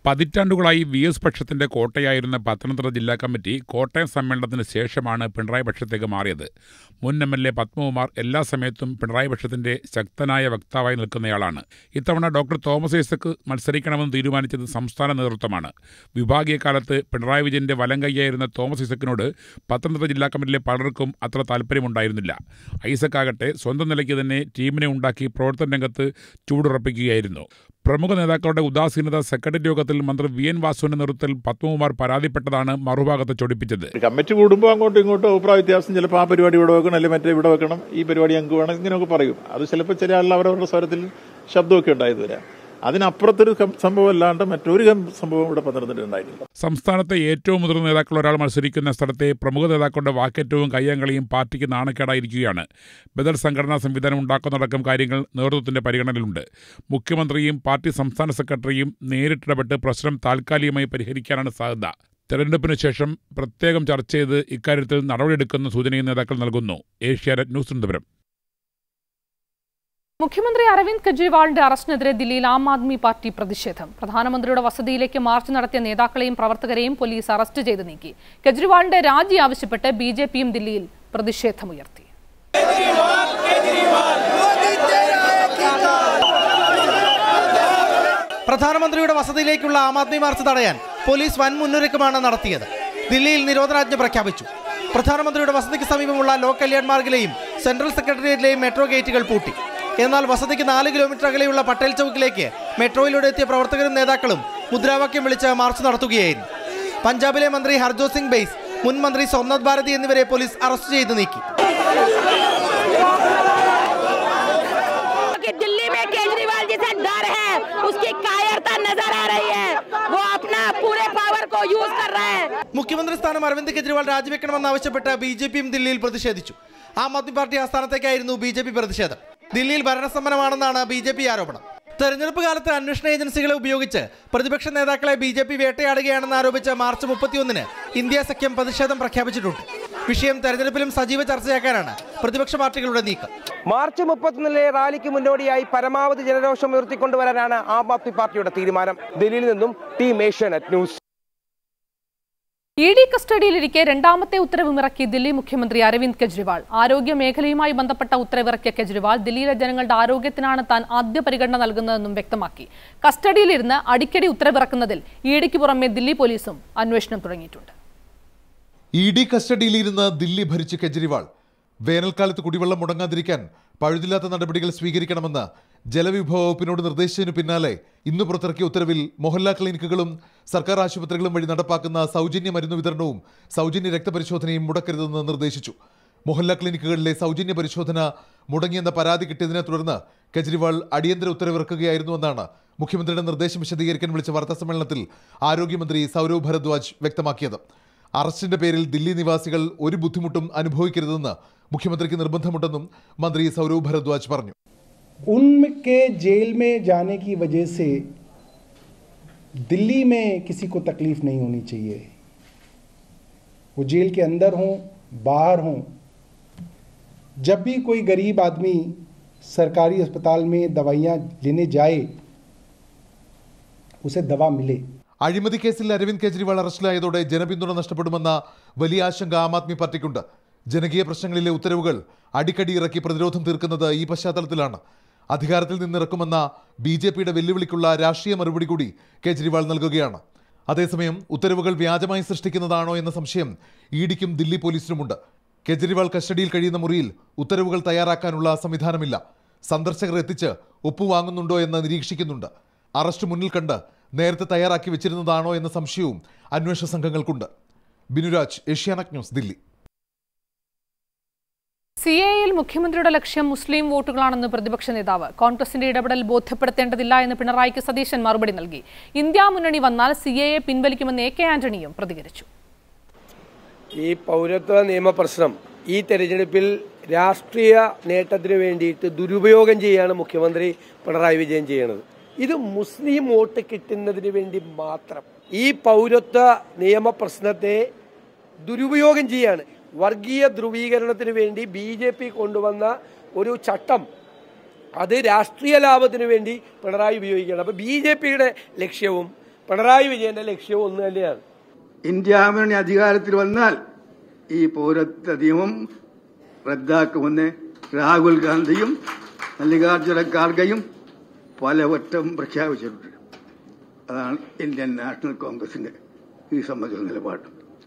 S11: പതിറ്റാണ്ടുകളായി വി എസ് പക്ഷത്തിന്റെ കോട്ടയായിരുന്ന പത്തനംതിട്ട ജില്ലാ കമ്മിറ്റി കോട്ടയം സമ്മേളനത്തിന് ശേഷമാണ് പിണറായി പക്ഷത്തേക്ക് മാറിയത് മുൻ എം എൽ എ പത്മകുമാർ എല്ലാ സമയത്തും പിണറായി പക്ഷത്തിന്റെ ശക്തനായ വക്താവായി നിൽക്കുന്നയാളാണ് ഇത്തവണ ഡോക്ടർ തോമസ് ഐസക്ക് മത്സരിക്കണമെന്ന് തീരുമാനിച്ചത് സംസ്ഥാന നേതൃത്വമാണ് വിഭാഗീയ കാലത്ത് പിണറായി വിജയന്റെ വലം കൈയായിരുന്ന തോമസ് ഐസക്കിനോട് പത്തനംതിട്ട ജില്ലാ കമ്മിറ്റിയിലെ പലർക്കും അത്ര താല്പര്യമുണ്ടായിരുന്നില്ല ഐസക്കാകട്ടെ സ്വന്തം നിലയ്ക്ക് തന്നെ ടീമിനെ ഉണ്ടാക്കി പ്രവർത്തന രംഗത്ത് ചൂടുറപ്പിക്കുകയായിരുന്നു പ്രമുഖ നേതാക്കളുടെ ഉദാസീനത സെക്രട്ടറി യോഗത്തിൽ മന്ത്രി വി എൻ വാസുവിന്റെ നേതൃത്വത്തിൽ പത്മകുമാർ പരാതിപ്പെട്ടതാണ് മറുഭാഗത്ത് ചൊടിപ്പിച്ചത്
S12: കമ്മിറ്റി കൂടുമ്പോൾ അങ്ങോട്ടും ഇങ്ങോട്ടും അഭിപ്രായ വ്യത്യാസം ചിലപ്പോൾ ആ പരിപാടി ഇവിടെ വെക്കണം അല്ലെങ്കിൽ മറ്റേ ഇവിടെ വെക്കണം ഈ പരിപാടി ഞങ്ങൾക്ക് വേണം ഇങ്ങനെയൊക്കെ പറയും അത് ചിലപ്പോൾ ചില ആളുകൾ അവരവരുടെ സ്വരത്തിൽ ശബ്ദമൊക്കെ ഉണ്ടായത് വരാം അതിനപ്പുറത്തൊരു കം- സംഭവം അല്ലാണ്ട് മറ്റൊരു കം- സംഭവം ഇവിടെ പത്തനംതിട്ട ഉണ്ടായിട്ടില്ല
S11: സംസ്ഥാനത്തെ ഏറ്റവും മുതിർന്ന നേതാക്കൾ ഒരാൾ മത്സരിക്കുന്ന സ്ഥലത്തെ പ്രമുഖ നേതാക്കളുടെ വാക്കേറ്റവും കയ്യാങ്കളിയും പാർട്ടിക്ക് നാണക്കേടായിരിക്കുകയാണ് ബദൽ സംഘടനാ സംവിധാനം ഉണ്ടാക്കുന്നതടക്കം കാര്യങ്ങൾ നേതൃത്വത്തിന്റെ പരിഗണനയിലുണ്ട് മുഖ്യമന്ത്രിയും പാർട്ടി സംസ്ഥാന സെക്രട്ടറിയും നേരിട്ടിടപെട്ട് പ്രശ്നം താൽക്കാലികമായി പരിഹരിക്കാനാണ് സാധ്യത തെരഞ്ഞെടുപ്പിന് ശേഷം പ്രത്യേകം ചർച്ച ചെയ്ത് ഇക്കാര്യത്തിൽ നടപടിയെടുക്കുന്ന സൂചനയും നേതാക്കൾ നൽകുന്നു ഏഷ്യാനെറ്റ് ന്യൂസ് തിരുവനന്തപുരം
S1: മുഖ്യമന്ത്രി അരവിന്ദ് കെജ്രിവാളിന്റെ അറസ്റ്റിനെതിരെ ദില്ലിയിൽ ആം ആദ്മി പാർട്ടി പ്രതിഷേധം പ്രധാനമന്ത്രിയുടെ വസതിയിലേക്ക് മാർച്ച് നടത്തിയ നേതാക്കളെയും പ്രവർത്തകരെയും പോലീസ് അറസ്റ്റ് ചെയ്ത് നീക്കി കെജ്രിവാളിന്റെ രാജി ആവശ്യപ്പെട്ട് ബി ജെ പിയും ദില്ലിയിൽ പ്രതിഷേധമുയർത്തി
S13: പ്രധാനമന്ത്രിയുടെ വസതിയിലേക്കുള്ള ആം ആദ്മി മാർച്ച് തടയാൻ പോലീസ് വൻ മുന്നൊരുക്കമാണ് നടത്തിയത് ദില്ലിയിൽ നിരോധനാജ്ഞ പ്രഖ്യാപിച്ചു പ്രധാനമന്ത്രിയുടെ വസതിക്ക് സമീപമുള്ള ലോ കല്യാൺ മാർഗിലെയും സെൻട്രൽ സെക്രട്ടേറിയറ്റിലെയും മെട്രോ ഗേറ്റുകൾ പൂട്ടി എന്നാൽ വസതിക്ക് നാല് കിലോമീറ്റർ അകലെയുള്ള പട്ടേൽ ചൗക്കിലേക്ക് മെട്രോയിലൂടെ എത്തിയ പ്രവർത്തകരും നേതാക്കളും മുദ്രാവാക്യം വിളിച്ച് മാർച്ച് നടത്തുകയായിരുന്നു പഞ്ചാബിലെ മന്ത്രി ഹർജോത് സിംഗ് ബെയ്സ് മുൻ മന്ത്രി സോംനാഥ് ഭാരതി എന്നിവരെ പോലീസ് അറസ്റ്റ് ചെയ്ത് നീക്കി
S14: कि दिल्ली में केजरीवाल जिसे डर है उसकी कायरता नजर आ रही है वो अपना पूरे पावर को यूज कर रहे हैं
S13: മുഖ്യമന്ത്രി സ്ഥാനം അരവിന്ദ് കെജ്രിവാൾ രാജിവെക്കണമെന്നാവശ്യപ്പെട്ട് ബി ജെ പിയും ദില്ലിയിൽ പ്രതിഷേധിച്ചു ആം ആദ്മി പാർട്ടി ആസ്ഥാനത്തേക്കായിരുന്നു ബി ജെ പി പ്രതിഷേധം ദില്ലിയിൽ ഭരണസമ്മനമാണെന്നാണ് ബി ജെ പി ആരോപണം തെരഞ്ഞെടുപ്പ് കാലത്ത് അന്വേഷണ ഏജൻസികളെ ഉപയോഗിച്ച് പ്രതിപക്ഷ നേതാക്കളെ ബി ജെ പി വേട്ടയാടുകയാണെന്ന് ആരോപിച്ച് മാർച്ച് മുപ്പത്തിയൊന്നിന് ഇന്ത്യ സഖ്യം പ്രതിഷേധം പ്രഖ്യാപിച്ചിട്ടുണ്ട് വിഷയം തെരഞ്ഞെടുപ്പിലും സജീവ ചർച്ചയാക്കാനാണ് പ്രതിപക്ഷ പാർട്ടികളുടെ നീക്കം
S15: മാർച്ച് മുപ്പത്തൊന്നിലെ റാലിക്ക് മുന്നോടിയായി പരമാവധി ജനരോഷം ഉയർത്തിക്കൊണ്ടുവരാനാണ് ആം ആദ്മി പാർട്ടിയുടെ തീരുമാനം ഡൽഹിയിൽ നിന്നും team Asianet news
S1: E D കസ്റ്റഡിയിലിരിക്കെ രണ്ടാമത്തെ ഉത്തരവുമിറക്കി ദില്ലി മുഖ്യമന്ത്രി അരവിന്ദ് കെജ്രിവാൾ ആരോഗ്യ മേഖലയുമായി ബന്ധപ്പെട്ട ഉത്തരവിറക്കിയ കെജ്രിവാൾ ദില്ലിയിലെ ജനങ്ങളുടെ ആരോഗ്യത്തിനാണ് താൻ ആദ്യ പരിഗണന നൽകുന്നതെന്നും വ്യക്തമാക്കി കസ്റ്റഡിയിലിരുന്ന് അടിക്കടി ഉത്തരവിറക്കുന്നതിൽ ഇ ഡിക്ക് പുറമെ ദില്ലി പോലീസും അന്വേഷണം തുടങ്ങിയിട്ടുണ്ട്
S16: ഇ ഡി കസ്റ്റഡിയിലിരുന്ന് ദില്ലി ഭരിച്ച കെജ്രിവാൾ വേനൽക്കാലത്ത് കുടിവെള്ളം മുടങ്ങാതിരിക്കാൻ പഴുതില്ലാത്ത നടപടികൾ സ്വീകരിക്കണമെന്ന് ജലവിഭവ വകുപ്പിനോട് നിർദ്ദേശിച്ചതിനു പിന്നാലെ ഇന്ന് പുറത്തിറക്കിയ ഉത്തരവിൽ മൊഹല്ല ക്ലിനിക്കുകളും സർക്കാർ ആശുപത്രികളും വഴി നടപ്പാക്കുന്ന സൗജന്യ മരുന്ന് വിതരണവും സൗജന്യ രക്തപരിശോധനയും മുടക്കരുതെന്ന് നിർദ്ദേശിച്ചു മൊഹല്ല ക്ലിനിക്കുകളിലെ സൗജന്യ പരിശോധന മുടങ്ങിയെന്ന പരാതി കിട്ടിയതിനെ തുടർന്ന് കെജ്രിവാൾ അടിയന്തര ഉത്തരവിറക്കുകയായിരുന്നുവെന്നാണ് മുഖ്യമന്ത്രിയുടെ നിർദ്ദേശം വിശദീകരിക്കാൻ വിളിച്ച വാർത്താ സമ്മേളനത്തിൽ ആരോഗ്യമന്ത്രി സൗരവ് ഭരദ്വാജ് വ്യക്തമാക്കിയത് അറസ്റ്റിന്റെ പേരിൽ ദില്ലി നിവാസികൾ ഒരു ബുദ്ധിമുട്ടും അനുഭവിക്കരുതെന്ന് മുഖ്യമന്ത്രിക്ക് നിർബന്ധമുണ്ടെന്നും മന്ത്രി സൗരവ് ഭരദ്വാജ് പറഞ്ഞു
S17: उनके जेल में जाने की वजह से दिल्ली में किसी को तकलीफ नहीं होनी चाहिए वो जेल के अंदर हों बाहर हों जब भी कोई गरीब आदमी सरकारी अस्पताल में दवाइयाँ लेने जाए उसे दवा मिले
S16: അഴിമതി കേസിൽ അരവിന്ദ് കെജ്രിവാൾ അറസ്റ്റിലായതോടെ ജനപിന്തുണ നഷ്ടപ്പെടുമെന്ന വലിയ ആശങ്ക ആം ആദ്മി പാർട്ടിക്കുണ്ട് ജനകീയ പ്രശ്നങ്ങളിലെ ഉത്തരവുകൾ അടിക്കടി ഇറക്കി പ്രതിരോധം തീർക്കുന്നത് ഈ പശ്ചാത്തലത്തിലാണ് അധികാരത്തിൽ നിന്നിറക്കുമെന്ന ബി ജെ പിയുടെ വെല്ലുവിളിക്കുള്ള രാഷ്ട്രീയ മറുപടി കൂടി കേജ്രിവാൾ നൽകുകയാണ് അതേസമയം ഉത്തരവുകൾ വ്യാജമായി സൃഷ്ടിക്കുന്നതാണോ എന്ന സംശയം ഇ ഡിക്കും ദില്ലി പോലീസിനുമുണ്ട് കേജ്രിവാൾ കസ്റ്റഡിയിൽ കഴിയുന്ന മുറിയിൽ ഉത്തരവുകൾ തയ്യാറാക്കാനുള്ള സംവിധാനമില്ല സന്ദർശകർ എത്തിച്ച് ഒപ്പുവാങ്ങുന്നുണ്ടോ എന്ന് നിരീക്ഷിക്കുന്നുണ്ട് അറസ്റ്റ് മുന്നിൽ കണ്ട് നേരത്തെ തയ്യാറാക്കി വെച്ചിരുന്നതാണോ എന്ന സംശയവും അന്വേഷണ സംഘങ്ങൾക്കുണ്ട് ബിനുരാജ് ഏഷ്യാനെറ്റ് ന്യൂസ് ദില്ലി
S1: സി എയിൽ മുഖ്യമന്ത്രിയുടെ ലക്ഷ്യം മുസ്ലിം വോട്ടുകളാണെന്ന് പ്രതിപക്ഷ നേതാവ് കോൺഗ്രസിന്റെ ഇടപെടൽ ബോധ്യപ്പെടുത്തേണ്ടതില്ല എന്ന് പിണറായിക്ക് സതീശൻ മറുപടി നൽകി ഇന്ത്യ മുന്നണി വന്നാൽ സി എയെ പിൻവലിക്കുമെന്ന് എ കെ ആന്റണിയും പ്രതികരിച്ചു
S6: ഈ പൗരത്വ നിയമ പ്രശ്നം ഈ തെരഞ്ഞെടുപ്പിൽ രാഷ്ട്രീയ നേട്ടത്തിന് വേണ്ടിയിട്ട് ദുരുപയോഗം ചെയ്യാണ് മുഖ്യമന്ത്രി പിണറായി വിജയൻ ചെയ്യുന്നത് ഇത് മുസ്ലിം വോട്ട് കിട്ടുന്നതിന് വേണ്ടി മാത്രം ഈ പൗരത്വ നിയമ പ്രശ്നത്തെ ദുരുപയോഗം ചെയ്യാണ് വർഗീയ ധ്രുവീകരണത്തിന് വേണ്ടി ബി ജെ പി കൊണ്ടുവന്ന ഒരു ചട്ടം അത് രാഷ്ട്രീയ ലാഭത്തിന് വേണ്ടി പിണറായി ഉപയോഗിക്കുകയാണ് അപ്പോൾ ബി ജെ പിയുടെ ലക്ഷ്യവും പിണറായി വിജയന്റെ ലക്ഷ്യവും ഒന്ന് തന്നെയാണ്
S18: ഇന്ത്യ മുന്നണി അധികാരത്തിൽ വന്നാൽ ഈ പൗരത്വ നിയമം റദ്ദാക്കുമെന്ന് രാഹുൽ ഗാന്ധിയും മല്ലികാർജുന ഖാർഗെയും പലവട്ടം പ്രഖ്യാപിച്ചിട്ടുണ്ട് അതാണ് ഇന്ത്യൻ നാഷണൽ കോൺഗ്രസിന്റെ ഈ സംബന്ധിച്ച നിലപാട്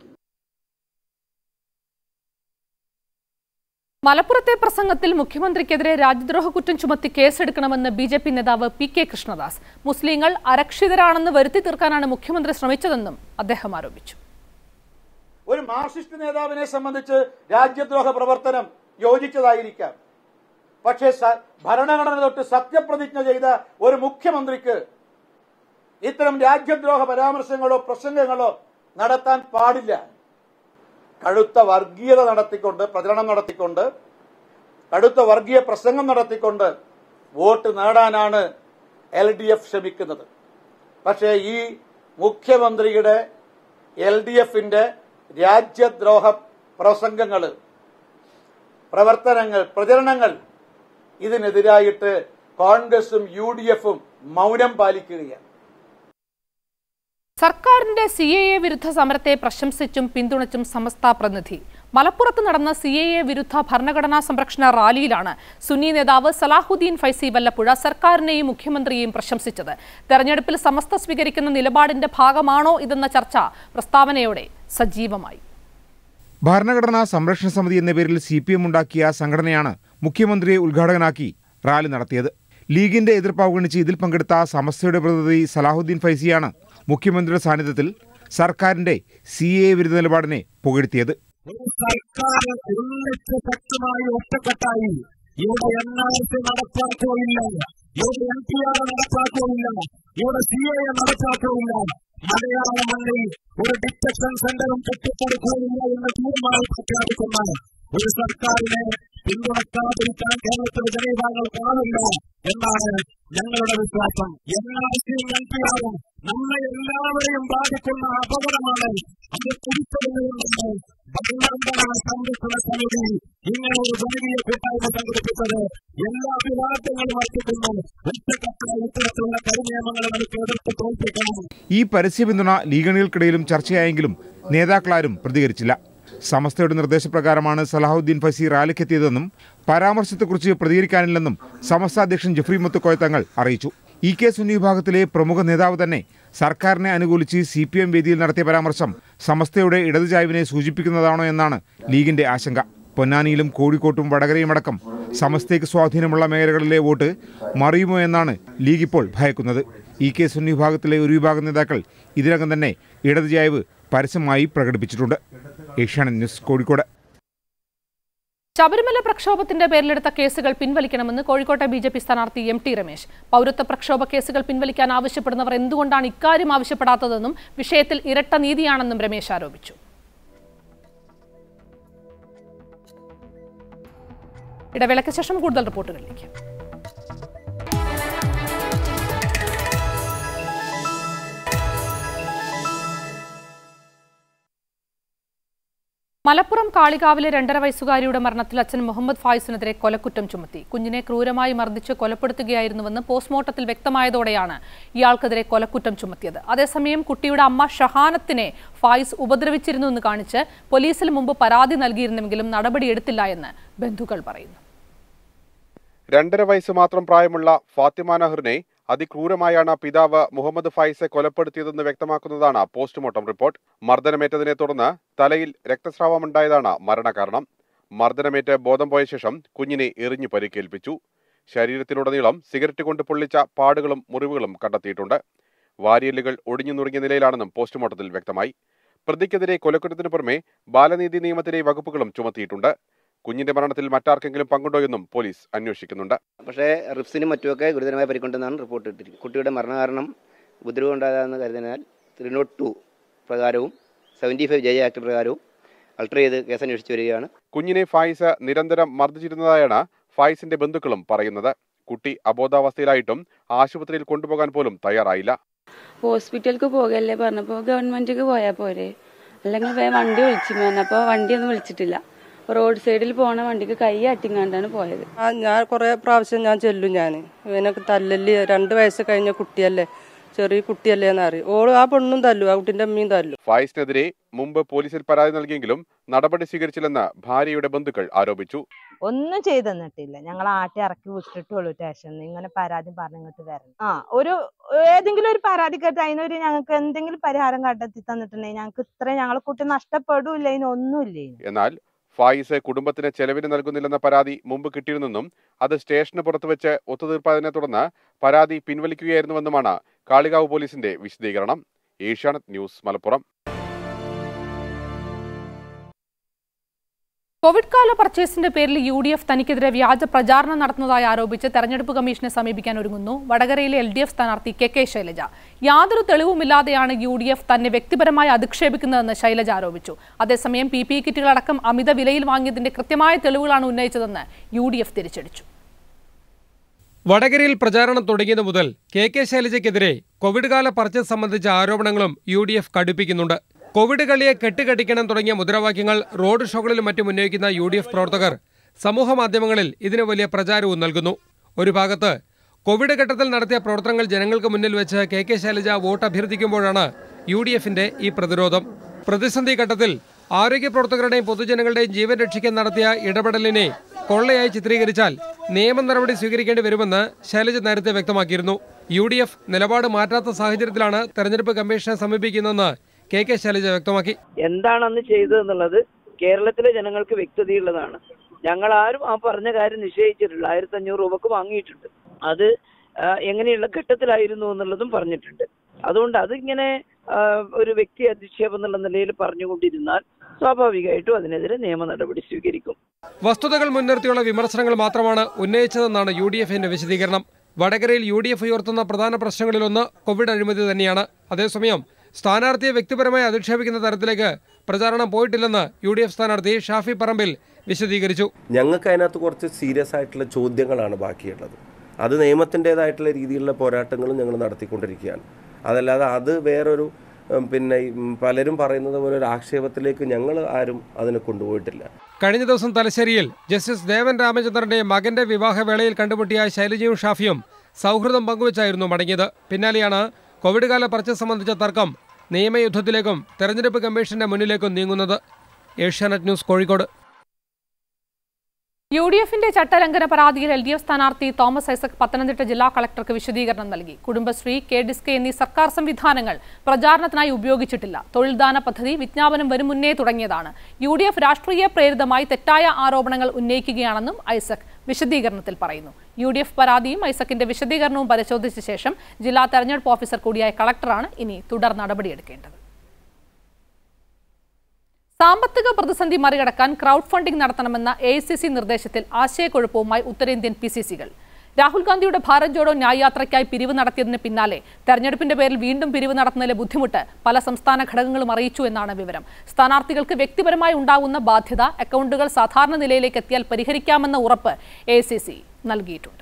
S1: മലപ്പുറത്തെ പ്രസംഗത്തിൽ മുഖ്യമന്ത്രിക്കെതിരെ രാജ്യദ്രോഹ കുറ്റം ചുമത്തി കേസെടുക്കണമെന്ന് ബി ജെ പി നേതാവ് പി കെ കൃഷ്ണദാസ് മുസ്ലിങ്ങൾ അരക്ഷിതരാണെന്ന് വരുത്തി തീർക്കാനാണ് മുഖ്യമന്ത്രി ശ്രമിച്ചതെന്നും അദ്ദേഹം ആരോപിച്ചു
S19: ഒരു മാർക്സിസ്റ്റ് നേതാവിനെ സംബന്ധിച്ച് രാജ്യദ്രോഹ പ്രവർത്തനം യോജിച്ചതായിരിക്കാം പക്ഷേ സ- ഭരണഘടന തൊട്ട് സത്യപ്രതിജ്ഞ ചെയ്ത ഒരു മുഖ്യമന്ത്രിക്ക് ഇത്തരം രാജ്യദ്രോഹ പരാമർശങ്ങളോ പ്രസംഗങ്ങളോ നടത്താൻ പാടില്ല കടുത്ത വർഗീയത നടത്തിക്കൊണ്ട് പ്രചരണം നടത്തിക്കൊണ്ട് കടുത്ത വർഗീയ പ്രസംഗം നടത്തിക്കൊണ്ട് വോട്ട് നേടാനാണ് എൽ ഡി എഫ് ശ്രമിക്കുന്നത് പക്ഷേ ഈ മുഖ്യമന്ത്രിയുടെ എൽ ഡി എഫിന്റെ രാജ്യദ്രോഹ പ്രസംഗങ്ങൾ പ്രവർത്തനങ്ങൾ പ്രചരണങ്ങൾ ഇതിനെതിരായിട്ട് കോൺഗ്രസും യു ഡി എഫും മൗനം പാലിക്കുകയാണ്
S1: സർക്കാരിന്റെ സി എ എ വിരുദ്ധ സമരത്തെ പ്രശംസിച്ചും പിന്തുണച്ചും സമസ്ത പ്രതിനിധി മലപ്പുറത്ത് നടന്ന സി എ എ വിരുദ്ധ ഭരണഘടനാ സംരക്ഷണ റാലിയിലാണ് സുന്നി നേതാവ് സലാഹുദ്ദീൻ ഫൈസി വല്ലപ്പുഴ സർക്കാരിനെയും മുഖ്യമന്ത്രിയെയും പ്രശംസിച്ചത് തെരഞ്ഞെടുപ്പിൽ സമസ്ത സ്വീകരിക്കുന്ന നിലപാടിന്റെ ഭാഗമാണോ ഇതെന്ന ചർച്ച പ്രസ്താവനയോടെ സജീവമായി
S20: ഭരണഘടനാ സംരക്ഷണ സമിതി എന്ന പേരിൽ സി പി എം ഉണ്ടാക്കിയ സംഘടനയാണ് മുഖ്യമന്ത്രിയെ ഉദ്ഘാടകനാക്കി റാലി നടത്തിയത് ലീഗിന്റെ എതിർപ്പ് അവഗണിച്ച് ഇതിൽ പങ്കെടുത്ത സമസ്തയുടെ പ്രതിനിധി സലാഹുദ്ദീൻ ഫൈസിയാണ് മുഖ്യമന്ത്രിയുടെ സാന്നിധ്യത്തിൽ സർക്കാരിന്റെ സി എ വിരുദ്ധ നിലപാടിനെ പുകഴ്ത്തിയത്
S21: സർക്കാർ ഒന്നിച്ച് ശക്തമായി ഒറ്റക്കെട്ടായി ഇവിടെ എൻ ആർ സി നടപ്പാക്കുകയില്ല ഇവിടെ എൻ പി ആർ നടപ്പാക്കുകയില്ല ഇവിടെ സി എ നടപ്പാക്കുകയില്ല മലയാള മണ്ണിൽ ഒരു ഡിറ്റക്ഷൻ സെന്ററും കെട്ടിപ്പടുക്കുകയില്ല എന്ന് തീരുമാനം പ്രഖ്യാപിക്കുന്ന ഒരു സർക്കാരിനെ പിന്തുണക്കാതിരിക്കാൻ കേരളത്തിലെ ജനവിഭാഗങ്ങൾക്കാവില്ല എന്നാണ് ഞങ്ങളുടെ വിശ്വാസം എൻ ആർ സിയും എൻ പി ആറും നമ്മെ എല്ലാവരെയും ബാധിക്കുന്ന അപകടമാണ് അത് തിരിച്ചറിഞ്ഞുകൊണ്ടാണ് ഭരണഘടനാ സംരക്ഷണ സമിതി ഇങ്ങനെ ഒരു ജനകീയ കൂട്ടായ്മ സംഘടിപ്പിച്ചത് എല്ലാ വിവാദങ്ങളും അർപ്പിക്കുന്നു ഒറ്റക്കെട്ടായ ഇത്തരത്തിലുള്ള കരിനിയമങ്ങളെ നമുക്ക് എതിർത്ത് തോൽപ്പിക്കണം
S20: ഈ പരസ്യ പിന്തുണ ലീഗണികൾക്കിടയിലും ചർച്ചയായെങ്കിലും നേതാക്കളാരും പ്രതികരിച്ചില്ല സമസ്തയുടെ നിർദ്ദേശപ്രകാരമാണ് സലാഹുദ്ദീൻ ഫസി റാലിക്കെത്തിയതെന്നും പരാമർശത്തെക്കുറിച്ച് പ്രതികരിക്കാനില്ലെന്നും സമസ്ത അധ്യക്ഷൻ ജഫ്രി മുത്തുക്കോയ തങ്ങൾ അറിയിച്ചു ഇ കെ സുന്നി വിഭാഗത്തിലെ പ്രമുഖ നേതാവ് തന്നെ സർക്കാരിനെ അനുകൂലിച്ച് സി പി എം വേദിയിൽ നടത്തിയ പരാമർശം സമസ്തയുടെ ഇടതുചായ്വിനെ സൂചിപ്പിക്കുന്നതാണോ എന്നാണ് ലീഗിന്റെ ആശങ്ക പൊന്നാനിയിലും കോഴിക്കോട്ടും വടകരയും അടക്കം സമസ്തയ്ക്ക് സ്വാധീനമുള്ള മേഖലകളിലെ വോട്ട് മറിയുമോ എന്നാണ് ലീഗ് ഇപ്പോൾ ഭയക്കുന്നത് ഇ കെ സുന്നി വിഭാഗത്തിലെ ഒരു വിഭാഗം നേതാക്കൾ ഇതിനകം തന്നെ ഇടതുചായ്വ് പരസ്യമായി പ്രകടിപ്പിച്ചിട്ടുണ്ട് ഏഷ്യാനെറ്റ് ന്യൂസ് കോഴിക്കോട്
S1: ശബരിമല പ്രക്ഷോഭത്തിന്റെ പേരിലെടുത്ത കേസുകൾ പിൻവലിക്കണമെന്ന് കോഴിക്കോട്ടെ ബി ജെ പി സ്ഥാനാർത്ഥി എം ടി രമേശ് പൗരത്വ പ്രക്ഷോഭ കേസുകൾ പിൻവലിക്കാൻ ആവശ്യപ്പെടുന്നവർ എന്തുകൊണ്ടാണ് ഇക്കാര്യം ആവശ്യപ്പെടാത്തതെന്നും വിഷയത്തിൽ ഇരട്ട നീതിയാണെന്നും രമേശ് ആരോപിച്ചു ഇടവേളയ്ക്ക് ശേഷം കൂടുതൽ റിപ്പോർട്ടുകളിലേക്ക് മലപ്പുറം കാളികാവിലെ രണ്ടര വയസ്സുകാരിയുടെ മരണത്തിൽ അച്ഛൻ മുഹമ്മദ് ഫായിസിനെതിരെ കൊലക്കുറ്റം ചുമത്തി കുഞ്ഞിനെ ക്രൂരമായി മർദ്ദിച്ച് കൊലപ്പെടുത്തുകയായിരുന്നുവെന്ന് പോസ്റ്റ്മോർട്ടത്തിൽ വ്യക്തമായതോടെയാണ് ഇയാൾക്കെതിരെ കൊലക്കുറ്റം ചുമത്തിയത് അതേസമയം കുട്ടിയുടെ അമ്മ ഷഹാനത്തിനെ ഫായിസ് ഉപദ്രവിച്ചിരുന്നുവെന്ന് കാണിച്ച് പോലീസിൽ മുമ്പ് പരാതി നൽകിയിരുന്നെങ്കിലും നടപടിയെടുത്തില്ല എന്ന് ബന്ധുക്കൾ പറയുന്നു
S22: രണ്ടര വയസ്സ് മാത്രം പ്രായമുള്ള ഫാത്തിമ നഹറിനെ അതിക്രൂരമായാണ് പിതാവ് മുഹമ്മദ് ഫൈസെ കൊലപ്പെടുത്തിയതെന്ന് വ്യക്തമാക്കുന്നതാണ് പോസ്റ്റ്മോർട്ടം റിപ്പോർട്ട് മർദ്ദനമേറ്റതിനെ തുടർന്ന് തലയിൽ രക്തസ്രാവമുണ്ടായതാണ് മരണകാരണം മർദ്ദനമേറ്റ് ബോധം പോയ ശേഷം കുഞ്ഞിനെ എറിഞ്ഞു പരിക്കേൽപ്പിച്ചു ശരീരത്തിലുടനീളം സിഗരറ്റ് കൊണ്ട് പൊള്ളിച്ച പാടുകളും മുറിവുകളും കണ്ടെത്തിയിട്ടുണ്ട് വാരിയല്ലുകൾ ഒടിഞ്ഞു നുറുങ്ങിയ നിലയിലാണെന്നും പോസ്റ്റ്മോർട്ടത്തിൽ വ്യക്തമായി പ്രതിക്കെതിരെ കൊലക്കുറ്റത്തിനു പുറമെ ബാലനീതി നിയമത്തിലെ വകുപ്പുകളും ചുമത്തിയിട്ടുണ്ട് കുഞ്ഞിന്റെ മരണത്തിൽ മറ്റാർക്കെങ്കിലും പങ്കുണ്ടോ എന്നും പോലീസ് അന്വേഷിക്കുന്നുണ്ട്
S23: പക്ഷേ റിപ്സിനും മറ്റുമൊക്കെ ഗുരുതരമായ പരിക്കുണ്ടെന്നാണ് റിപ്പോർട്ട് ഇട്ടിരിക്കുന്നത് കുട്ടിയുടെ മരണകാരണം ഉപദ്രവം ഉണ്ടായതെന്ന് കരുതിനാൽ ത്രീ നോട്ട് ടു പ്രകാരവും സെവൻറ്റി ഫൈവ് ജെ ആക്ട് പ്രകാരവും അൾട്ടർ ചെയ്ത് കേസ് അന്വേഷിച്ചു വരികയാണ്
S22: കുഞ്ഞിനെ ഫായിസ് നിരന്തരം മർദ്ദിച്ചിരുന്നതായാണ് ഫായിസിന്റെ ബന്ധുക്കളും പറയുന്നത് കുട്ടി അബോധാവസ്ഥയിലായിട്ടും ആശുപത്രിയിൽ കൊണ്ടുപോകാൻ പോലും തയ്യാറായില്ല
S24: ഹോസ്പിറ്റലിലേക്ക് പോകല്ലേ പറഞ്ഞപ്പോൾ ഗവൺമെന്റിക്ക് പോയാൽ പോരെ അല്ലെങ്കിൽ വേഗം വണ്ടി വിളിച്ചു പറഞ്ഞപ്പോൾ വണ്ടിയൊന്നും വിളിച്ചിട്ടില്ല റോഡ് സൈഡിൽ പോണ വണ്ടിക്ക് കൈ അട്ടിങ്ങാണ്ടാണ് പോയത്
S25: ആ ഞാൻ കുറേ പ്രാവശ്യം ഞാൻ ചെല്ലും ഞാൻ ഇവനൊക്കെ തല്ലല് രണ്ട് വയസ്സ് കഴിഞ്ഞ കുട്ടിയല്ലേ
S3: ചെറിയ കുട്ടിയല്ലേ എന്നറിയും ഓള് ആ പെണ്ണും തല്ലു ആ കുട്ടിന്റെ അമ്മയും തല്ലു
S22: ഫായിസിനെതിരെ മുമ്പ് പോലീസിൽ പരാതി നൽകിയെങ്കിലും നടപടി സ്വീകരിച്ചില്ലെന്ന് ഭാര്യയുടെ ബന്ധുക്കൾ ആരോപിച്ചു
S4: ഒന്നും ചെയ്തു തന്നിട്ടില്ല ഞങ്ങൾ ആട്ടി ഇറക്കി വിട്ടിട്ടുള്ളൂ സ്റ്റേഷനിൽ ഇങ്ങനെ പരാതി പറഞ്ഞിട്ട് വരണം ആ ഒരു ഏതെങ്കിലും ഒരു പരാതി കേട്ട് അതിനൊരു ഞങ്ങൾക്ക് എന്തെങ്കിലും പരിഹാരം കണ്ടെത്തി തന്നിട്ടുണ്ടെങ്കിൽ ഞങ്ങൾക്ക് ഇത്ര ഞങ്ങളെ കുട്ടി നഷ്ടപ്പെടില്ല ഇതിനൊന്നുമില്ല ഇതിന്.
S22: എന്നാൽ ഫായിസ് കുടുംബത്തിന് ചെലവിന് നൽകുന്നില്ലെന്ന പരാതി മുമ്പ് കിട്ടിയിരുന്നെന്നും അത് സ്റ്റേഷന് പുറത്ത് വെച്ച് ഒത്തുതീർപ്പായതിനെ തുടർന്ന് പരാതി പിൻവലിക്കുകയായിരുന്നുവെന്നുമാണ് കാളികാവ് പോലീസിന്റെ വിശദീകരണം ഏഷ്യാനെറ്റ് ന്യൂസ് മലപ്പുറം
S1: കോവിഡ് കാല പർച്ചേസിന്റെ പേരിൽ യു ഡി എഫ് തനിക്കെതിരെ വ്യാജ പ്രചാരണം നടത്തുന്നതായി ആരോപിച്ച് തെരഞ്ഞെടുപ്പ് കമ്മീഷനെ സമീപിക്കാൻ ഒരുങ്ങുന്നു വടകരയിലെ എൽ ഡി എഫ് സ്ഥാനാർത്ഥി കെ കെ ശൈലജ യാതൊരു തെളിവുമില്ലാതെയാണ് യു ഡി എഫ് തന്നെ വ്യക്തിപരമായി അധിക്ഷേപിക്കുന്നതെന്ന് ശൈലജ ആരോപിച്ചു അതേസമയം പി പി കിറ്റുകളടക്കം അമിത വിലയിൽ വാങ്ങിയതിന്റെ കൃത്യമായ തെളിവുകളാണ് ഉന്നയിച്ചതെന്ന് യു ഡി എഫ് തിരിച്ചടിച്ചു
S5: വടകരയിൽ പ്രചാരണം തുടങ്ങിയത് മുതൽ കെ കെ ശൈലജയ്ക്കെതിരെ കോവിഡ് കാല പർച്ചേസ് സംബന്ധിച്ച ആരോപണങ്ങളും യു ഡി എഫ് കടുപ്പിക്കുന്നുണ്ട് കോവിഡ് കളിയെ കെട്ടുകടിക്കണം തുടങ്ങിയ മുദ്രാവാക്യങ്ങൾ റോഡ് ഷോകളിലും മറ്റും ഉന്നയിക്കുന്ന യു ഡി എഫ് പ്രവർത്തകർ സമൂഹ മാധ്യമങ്ങളിൽ ഇതിന് വലിയ പ്രചാരവും നൽകുന്നു ഒരു ഭാഗത്ത് കോവിഡ് ഘട്ടത്തിൽ നടത്തിയ പ്രവർത്തനങ്ങൾ ജനങ്ങൾക്ക് മുന്നിൽ വെച്ച് കെ കെ ശൈലജ വോട്ട് അഭ്യർത്ഥിക്കുമ്പോഴാണ് യു ഡി എഫിന്റെ ഈ പ്രതിരോധം പ്രതിസന്ധി ഘട്ടത്തിൽ ആരോഗ്യ പ്രവർത്തകരുടെയും പൊതുജനങ്ങളുടെയും ജീവൻ രക്ഷിക്കാൻ നടത്തിയ ഇടപെടലിനെ കൊള്ളയായി ചിത്രീകരിച്ചാൽ നിയമ നടപടി സ്വീകരിക്കേണ്ടി വരുമെന്ന് ശൈലജ നേരത്തെ വ്യക്തമാക്കിയിരുന്നു യു ഡി എഫ് നിലപാട് മാറ്റാത്ത സാഹചര്യത്തിലാണ് തെരഞ്ഞെടുപ്പ് കമ്മീഷനെ സമീപിക്കുന്നതെന്ന് കെ കെ ശൈലജ വ്യക്തമാക്കി
S7: എന്താണ് അന്ന് ചെയ്തതെന്നുള്ളത് കേരളത്തിലെ ജനങ്ങൾക്ക് വ്യക്തതയുള്ളതാണ് ഞങ്ങൾ ആരും ആ പറഞ്ഞ കാര്യം നിശ്ചയിച്ചിട്ടില്ല ആയിരത്തി അഞ്ഞൂറ് രൂപക്ക് വാങ്ങിയിട്ടുണ്ട് അത് ആ, എങ്ങനെയുള്ള ഘട്ടത്തിലായിരുന്നു എന്നുള്ളതും പറഞ്ഞിട്ടുണ്ട് അതുകൊണ്ട് അതിങ്ങനെ ആ, ഒരു വ്യക്തി അധിക്ഷേപം എന്നുള്ള നിലയിൽ പറഞ്ഞുകൊണ്ടിരുന്നാൽ സ്വാഭാവികമായിട്ടും അതിനെതിരെ നിയമ നടപടി സ്വീകരിക്കും
S5: വസ്തുതകൾ മുൻനിർത്തിയുള്ള വിമർശനങ്ങൾ മാത്രമാണ് ഉന്നയിച്ചതെന്നാണ് യു ഡി എഫിന്റെ വിശദീകരണം വടകരയിൽ യു ഡി എഫ് ഉയർത്തുന്ന പ്രധാന പ്രശ്നങ്ങളിലൊന്ന് കോവിഡ് അഴിമതി തന്നെയാണ് അതേസമയം സ്ഥാനാർത്ഥിയെ വ്യക്തിപരമായി അധിക്ഷേപിക്കുന്ന തരത്തിലേക്ക് പ്രചാരണം പോയിട്ടില്ലെന്ന് യു ഡി എഫ് സ്ഥാനാർത്ഥി ഷാഫി പറമ്പിൽ വിശദീകരിച്ചു
S25: ഞങ്ങൾക്ക് അതിനകത്ത് കുറച്ച് സീരിയസ് ആയിട്ടുള്ള ചോദ്യങ്ങളാണ് ബാക്കിയുള്ളത് അത് നിയമത്തിൻ്റെതായിട്ടുള്ള രീതിയിലുള്ള പോരാട്ടങ്ങളും ഞങ്ങൾ നടത്തിക്കൊണ്ടിരിക്കുകയാണ് അതല്ലാതെ അത് വേറൊരു ഉം, പിന്നെ ഈ, ഉം, പലരും പറയുന്നത് പോലെ ഒരു ആക്ഷേപത്തിലേക്ക് ഞങ്ങൾ ആരും അതിനെ കൊണ്ടുപോയിട്ടില്ല
S5: കഴിഞ്ഞ ദിവസം തലശ്ശേരിയിൽ ജസ്റ്റിസ് ദേവൻ രാമചന്ദ്രന്റെ മകന്റെ വിവാഹവേളയിൽ കണ്ടുമുട്ടിയ ശൈലജയും ഷാഫിയും സൗഹൃദം പങ്കുവച്ചായിരുന്നു മടങ്ങിയത് പിന്നാലെയാണ് കോവിഡ് കാല പർച്ചേസ് സംബന്ധിച്ച തർക്കം നിയമയുദ്ധത്തിലേക്കും തെരഞ്ഞെടുപ്പ് കമ്മീഷന്റെ മുന്നിലേക്കും നീങ്ങുന്നത് Asianet news Kozhikode
S1: U D എഫിന്റെ ചട്ടലംഘന പരാതിയിൽ എൽ ഡി എഫ് സ്ഥാനാർത്ഥി തോമസ് ഐസക് പത്തനംതിട്ട ജില്ലാ കളക്ടർക്ക് വിശദീകരണം നൽകി കുടുംബശ്രീ കെ ഡിസ്കെ എന്നീ സർക്കാർ സംവിധാനങ്ങൾ പ്രചാരണത്തിനായി ഉപയോഗിച്ചിട്ടില്ല തൊഴിൽദാന പദ്ധതി വിജ്ഞാപനം വരും മുന്നേ തുടങ്ങിയതാണ് യു ഡി എഫ് രാഷ്ട്രീയ പ്രേരിതമായി തെറ്റായ ആരോപണങ്ങൾ ഉന്നയിക്കുകയാണെന്നും ഐസക് വിശദീകരണത്തിൽ പറയുന്നു യു ഡി എഫ് പരാതിയും ഐസക്കിന്റെ വിശദീകരണവും പരിശോധിച്ച ശേഷം ജില്ലാ തെരഞ്ഞെടുപ്പ് ഓഫീസർ കൂടിയായ കളക്ടറാണ് ഇനി തുടർ നടപടിയെടുക്കേണ്ടത് സാമ്പത്തിക പ്രതിസന്ധി മറികടക്കാൻ ക്രൗഡ് ഫണ്ടിംഗ് നടത്തണമെന്ന എ നിർദ്ദേശത്തിൽ ആശയക്കുഴപ്പവുമായി ഉത്തരേന്ത്യൻ പി സി സികൾ രാഹുൽ ഗാന്ധിയുടെ ഭാരത് ജോഡോ ന്യായ് യാത്രയ്ക്കായി പിരിവ് നടത്തിയതിന് പിന്നാലെ തെരഞ്ഞെടുപ്പിന്റെ പേരിൽ വീണ്ടും പിരിവ് നടത്തുന്നതിലെ ബുദ്ധിമുട്ട് പല സംസ്ഥാന ഘടകങ്ങളും അറിയിച്ചു എന്നാണ് വിവരം സ്ഥാനാർത്ഥികൾക്ക് വ്യക്തിപരമായി ഉണ്ടാകുന്ന ബാധ്യത അക്കൗണ്ടുകൾ സാധാരണ നിലയിലേക്ക് എത്തിയാൽ പരിഹരിക്കാമെന്ന ഉറപ്പ് എ നൽകിയിട്ടുണ്ട്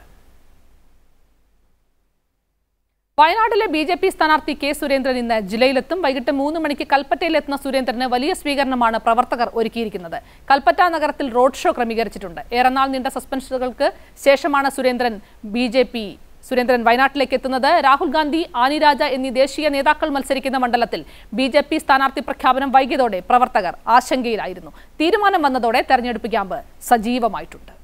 S1: വയനാട്ടിലെ ബി ജെ പി സ്ഥാനാർത്ഥി കെ സുരേന്ദ്രൻ ഇന്ന് ജില്ലയിലെത്തും വൈകിട്ട് മൂന്ന് മണിക്ക് കൽപ്പറ്റയിലെത്തുന്ന സുരേന്ദ്രന് വലിയ സ്വീകരണമാണ് പ്രവർത്തകർ ഒരുക്കിയിരിക്കുന്നത് കൽപ്പറ്റ നഗരത്തിൽ റോഡ് ഷോ ക്രമീകരിച്ചിട്ടുണ്ട് ഏറെനാൾ നീണ്ട സസ്പെൻഷനുകൾക്ക് ശേഷമാണ് Surendran B J P Surendran വയനാട്ടിലേക്ക് എത്തുന്നത് രാഹുൽ ഗാന്ധി ആനിരാജ എന്നീ ദേശീയ നേതാക്കൾ മത്സരിക്കുന്ന മണ്ഡലത്തിൽ ബി ജെ പി സ്ഥാനാർത്ഥി പ്രഖ്യാപനം വൈകിയതോടെ പ്രവർത്തകർ ആശങ്കയിലായിരുന്നു തീരുമാനം വന്നതോടെ തെരഞ്ഞെടുപ്പ് ക്യാമ്പ് സജീവമായിട്ടുണ്ട്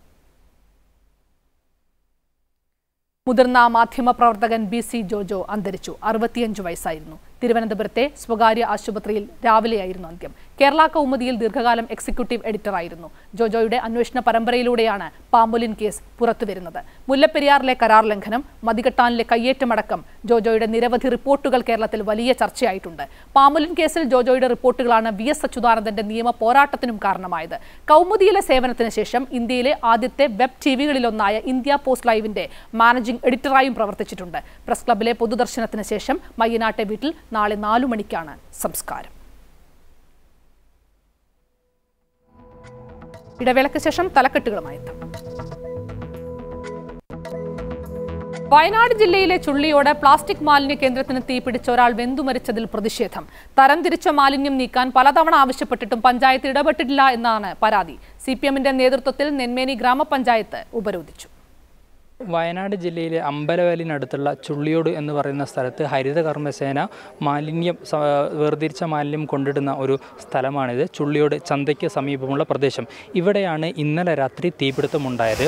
S1: മുതിർന്ന മാധ്യമപ്രവർത്തകൻ ബി സി ജോജോ അന്തരിച്ചു അറുപത്തിയഞ്ച് വയസ്സായിരുന്നു തിരുവനന്തപുരത്തെ സ്വകാര്യ ആശുപത്രിയിൽ രാവിലെയായിരുന്നു അന്ത്യം കേരള കൗമുദിയിൽ ദീർഘകാലം എക്സിക്യൂട്ടീവ് എഡിറ്ററായിരുന്നു ജോജോയുടെ അന്വേഷണ പരമ്പരയിലൂടെയാണ് പാമ്പുലിൻ കേസ് പുറത്തുവരുന്നത് മുല്ലപ്പെരിയാറിലെ കരാർ ലംഘനം മതികെട്ടാനിലെ കയ്യേറ്റമടക്കം ജോജോയുടെ നിരവധി റിപ്പോർട്ടുകൾ കേരളത്തിൽ വലിയ ചർച്ചയായിട്ടുണ്ട് പാമ്പുലിൻ കേസിൽ ജോജോയുടെ റിപ്പോർട്ടുകളാണ് വി എസ് അച്യുതാനന്ദന്റെ നിയമ പോരാട്ടത്തിനും കാരണമായത് കൗമുദിയിലെ സേവനത്തിന് ശേഷം ഇന്ത്യയിലെ ആദ്യത്തെ വെബ് ടി വികളിലൊന്നായ ഇന്ത്യ പോസ്റ്റ് ലൈവിന്റെ മാനേജിംഗ് എഡിറ്ററായും പ്രവർത്തിച്ചിട്ടുണ്ട് പ്രസ് ക്ലബിലെ പൊതുദർശനത്തിന് ശേഷം മയ്യനാട്ടെ വീട്ടിൽ നാളെ നാലു മണിക്കാണ് സംസ്കാരം ഇടവേളയ്ക്ക് ശേഷം തലക്കെട്ടുകളുമായി എത്താം വയനാട് ജില്ലയിലെ ചുള്ളിയോട് പ്ലാസ്റ്റിക് മാലിന്യ കേന്ദ്രത്തിന് തീപിടിച്ച ഒരാൾ വെന്തുമരിച്ചതിൽ പ്രതിഷേധം തരംതിരിച്ച മാലിന്യം നീക്കാൻ പലതവണ ആവശ്യപ്പെട്ടിട്ടും പഞ്ചായത്ത് ഇടപെട്ടിട്ടില്ല എന്നാണ് പരാതി സി പി എമ്മിന്റെ നേതൃത്വത്തിൽ നെന്മേനി ഗ്രാമപഞ്ചായത്ത് ഉപരോധിച്ചു
S2: വയനാട് ജില്ലയിലെ അമ്പലവയലിനടുത്തുള്ള ചുള്ളിയോട് എന്ന് പറയുന്ന സ്ഥലത്ത് ഹരിത കർമ്മസേന മാലിന്യം സ- വേർതിരിച്ച മാലിന്യം കൊണ്ടിടുന്ന ഒരു സ്ഥലമാണിത് ചുള്ളിയോട് ചന്തയ്ക്ക് സമീപമുള്ള പ്രദേശം ഇവിടെയാണ് ഇന്നലെ രാത്രി തീപിടുത്തമുണ്ടായത്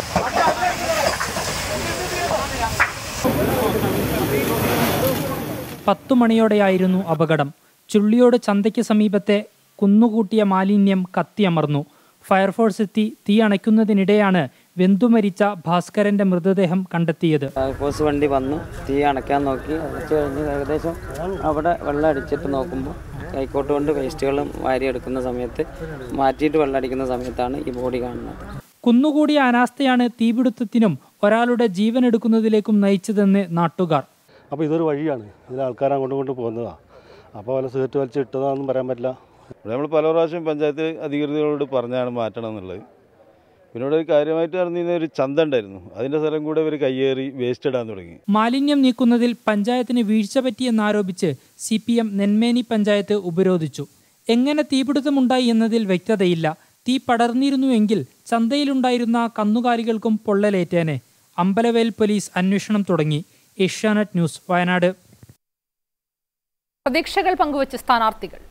S2: പത്തു മണിയോടെയായിരുന്നു അപകടം ചുള്ളിയോട് ചന്തയ്ക്ക് സമീപത്തെ കുന്നുകൂട്ടിയ മാലിന്യം കത്തിയമർന്നു ഫയർഫോഴ്സ് എത്തി തീ അണയ്ക്കുന്നതിനിടെയാണ് വെന്തുമരിച്ച ഭാസ്കരന്റെ മൃതദേഹം കണ്ടെത്തിയത്
S8: ഫയർഫോഴ്സ് വണ്ടി വന്നു തീ അണയ്ക്കാൻ നോക്കി അടച്ചു കഴിഞ്ഞ് ഏകദേശം അവിടെ വെള്ളം അടിച്ചിട്ട് നോക്കുമ്പോൾ കൈക്കോട്ട് കൊണ്ട് വേസ്റ്റുകളും വാരിയെടുക്കുന്ന സമയത്ത് മാറ്റിയിട്ട് വെള്ളം അടിക്കുന്ന സമയത്താണ് ഈ ബോഡി കാണുന്നത്
S2: കുന്നുകൂടിയ അനാസ്ഥയാണ് തീപിടുത്തത്തിനും ഒരാളുടെ ജീവൻ എടുക്കുന്നതിലേക്കും നയിച്ചതെന്ന് നാട്ടുകാർ
S9: അപ്പോൾ ഇതൊരു വഴിയാണ് ഇതിൽ ആൾക്കാർ അങ്ങോട്ടും ഇങ്ങോട്ടും പോകുന്നതാണ് അപ്പോൾ വല്ല സിഗരറ്റ് വലിച്ച് ഇട്ടതാണെന്നും പറയാൻ പറ്റില്ല
S10: ഇവിടെ നമ്മൾ പല പ്രാവശ്യം പഞ്ചായത്ത് അധികൃതരോട് പറഞ്ഞാണ് മാറ്റണം എന്നുള്ളത് പിന്നെ ഇവിടെ ഒരു കാര്യമായിട്ട് നടന്നിരുന്ന ഒരു ചന്ത ഉണ്ടായിരുന്നു അതിൻ്റെ സ്ഥലം കൂടെ ഇവർ കയ്യേറി വേസ്റ്റ് ഇടാൻ തുടങ്ങി
S2: മാലിന്യം നീക്കുന്നതിൽ പഞ്ചായത്തിന് വീഴ്ച പറ്റിയെന്നാരോപിച്ച് C P M Nenmeni panchayat ഉപരോധിച്ചു എങ്ങനെ തീപിടുത്തമുണ്ടായി എന്നതിൽ വ്യക്തതയില്ല തീ പടർന്നിരുന്നുവെങ്കിൽ ചന്തയിലുണ്ടായിരുന്ന കന്നുകാലികൾക്കും പൊള്ളലേറ്റേനെ അമ്പലവേൽ പോലീസ് അന്വേഷണം തുടങ്ങി ഏഷ്യാനെറ്റ് ന്യൂസ് വയനാട്
S1: പ്രതീക്ഷകൾ പങ്കുവച്ച് സ്ഥാനാർത്ഥികൾ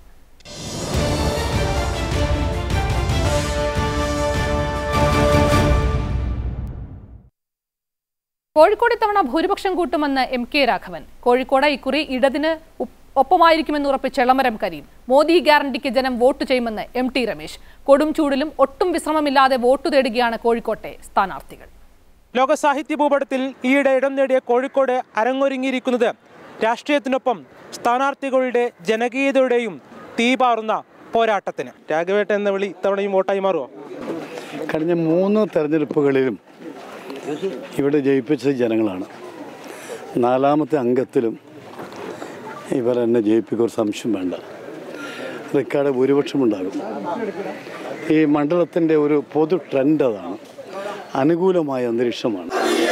S1: കോഴിക്കോട് ഇത്തവണ ഭൂരിപക്ഷം കൂട്ടുമെന്ന് എം കെ രാഘവൻ കോഴിക്കോട് ഇക്കുറി ഇടതിന് ഉപ്പ് ഒപ്പമായിരിക്കുമെന്ന് ഉറപ്പിച്ച എളമരം കരീം മോദി ഗ്യാരണ്ടിക്ക് ജനം വോട്ട് ചെയ്യുമെന്ന് എം ടി രമേശ് കൊടും ചൂടിലും ഒട്ടും വിശ്രമമില്ലാതെ വോട്ട് തേടുകയാണ് കോഴിക്കോട്ടെ സ്ഥാനാർത്ഥികൾ
S15: ലോക സാഹിത്യ ഭൂപടത്തിൽ ഈയിടെ ഇടം നേടിയ കോഴിക്കോട് അരങ്ങൊരുങ്ങിയിരിക്കുന്നത് രാഷ്ട്രീയത്തിനൊപ്പം സ്ഥാനാർത്ഥികളുടെ ജനകീയതയുടെയും തീപാറുന്ന പോരാട്ടത്തിന് രാഘവേട്ട എന്ന വിളി ഇത്തവണയും വോട്ടായി മാറുമോ
S12: കഴിഞ്ഞ മൂന്ന് തെരഞ്ഞെടുപ്പുകളിലും ഇവിടെ ജയിപ്പിച്ചത് ജനങ്ങളാണ് നാലാമത്തെ അംഗത്തിലും ഇവർ എന്നെ ജയിപ്പിക്കുക ഒരു സംശയം വേണ്ട റെക്കാർഡ് ഭൂരിപക്ഷമുണ്ടാകും ഈ മണ്ഡലത്തിൻ്റെ ഒരു പൊതു ട്രെൻഡ് അതാണ് അനുകൂലമായ അന്തരീക്ഷമാണ്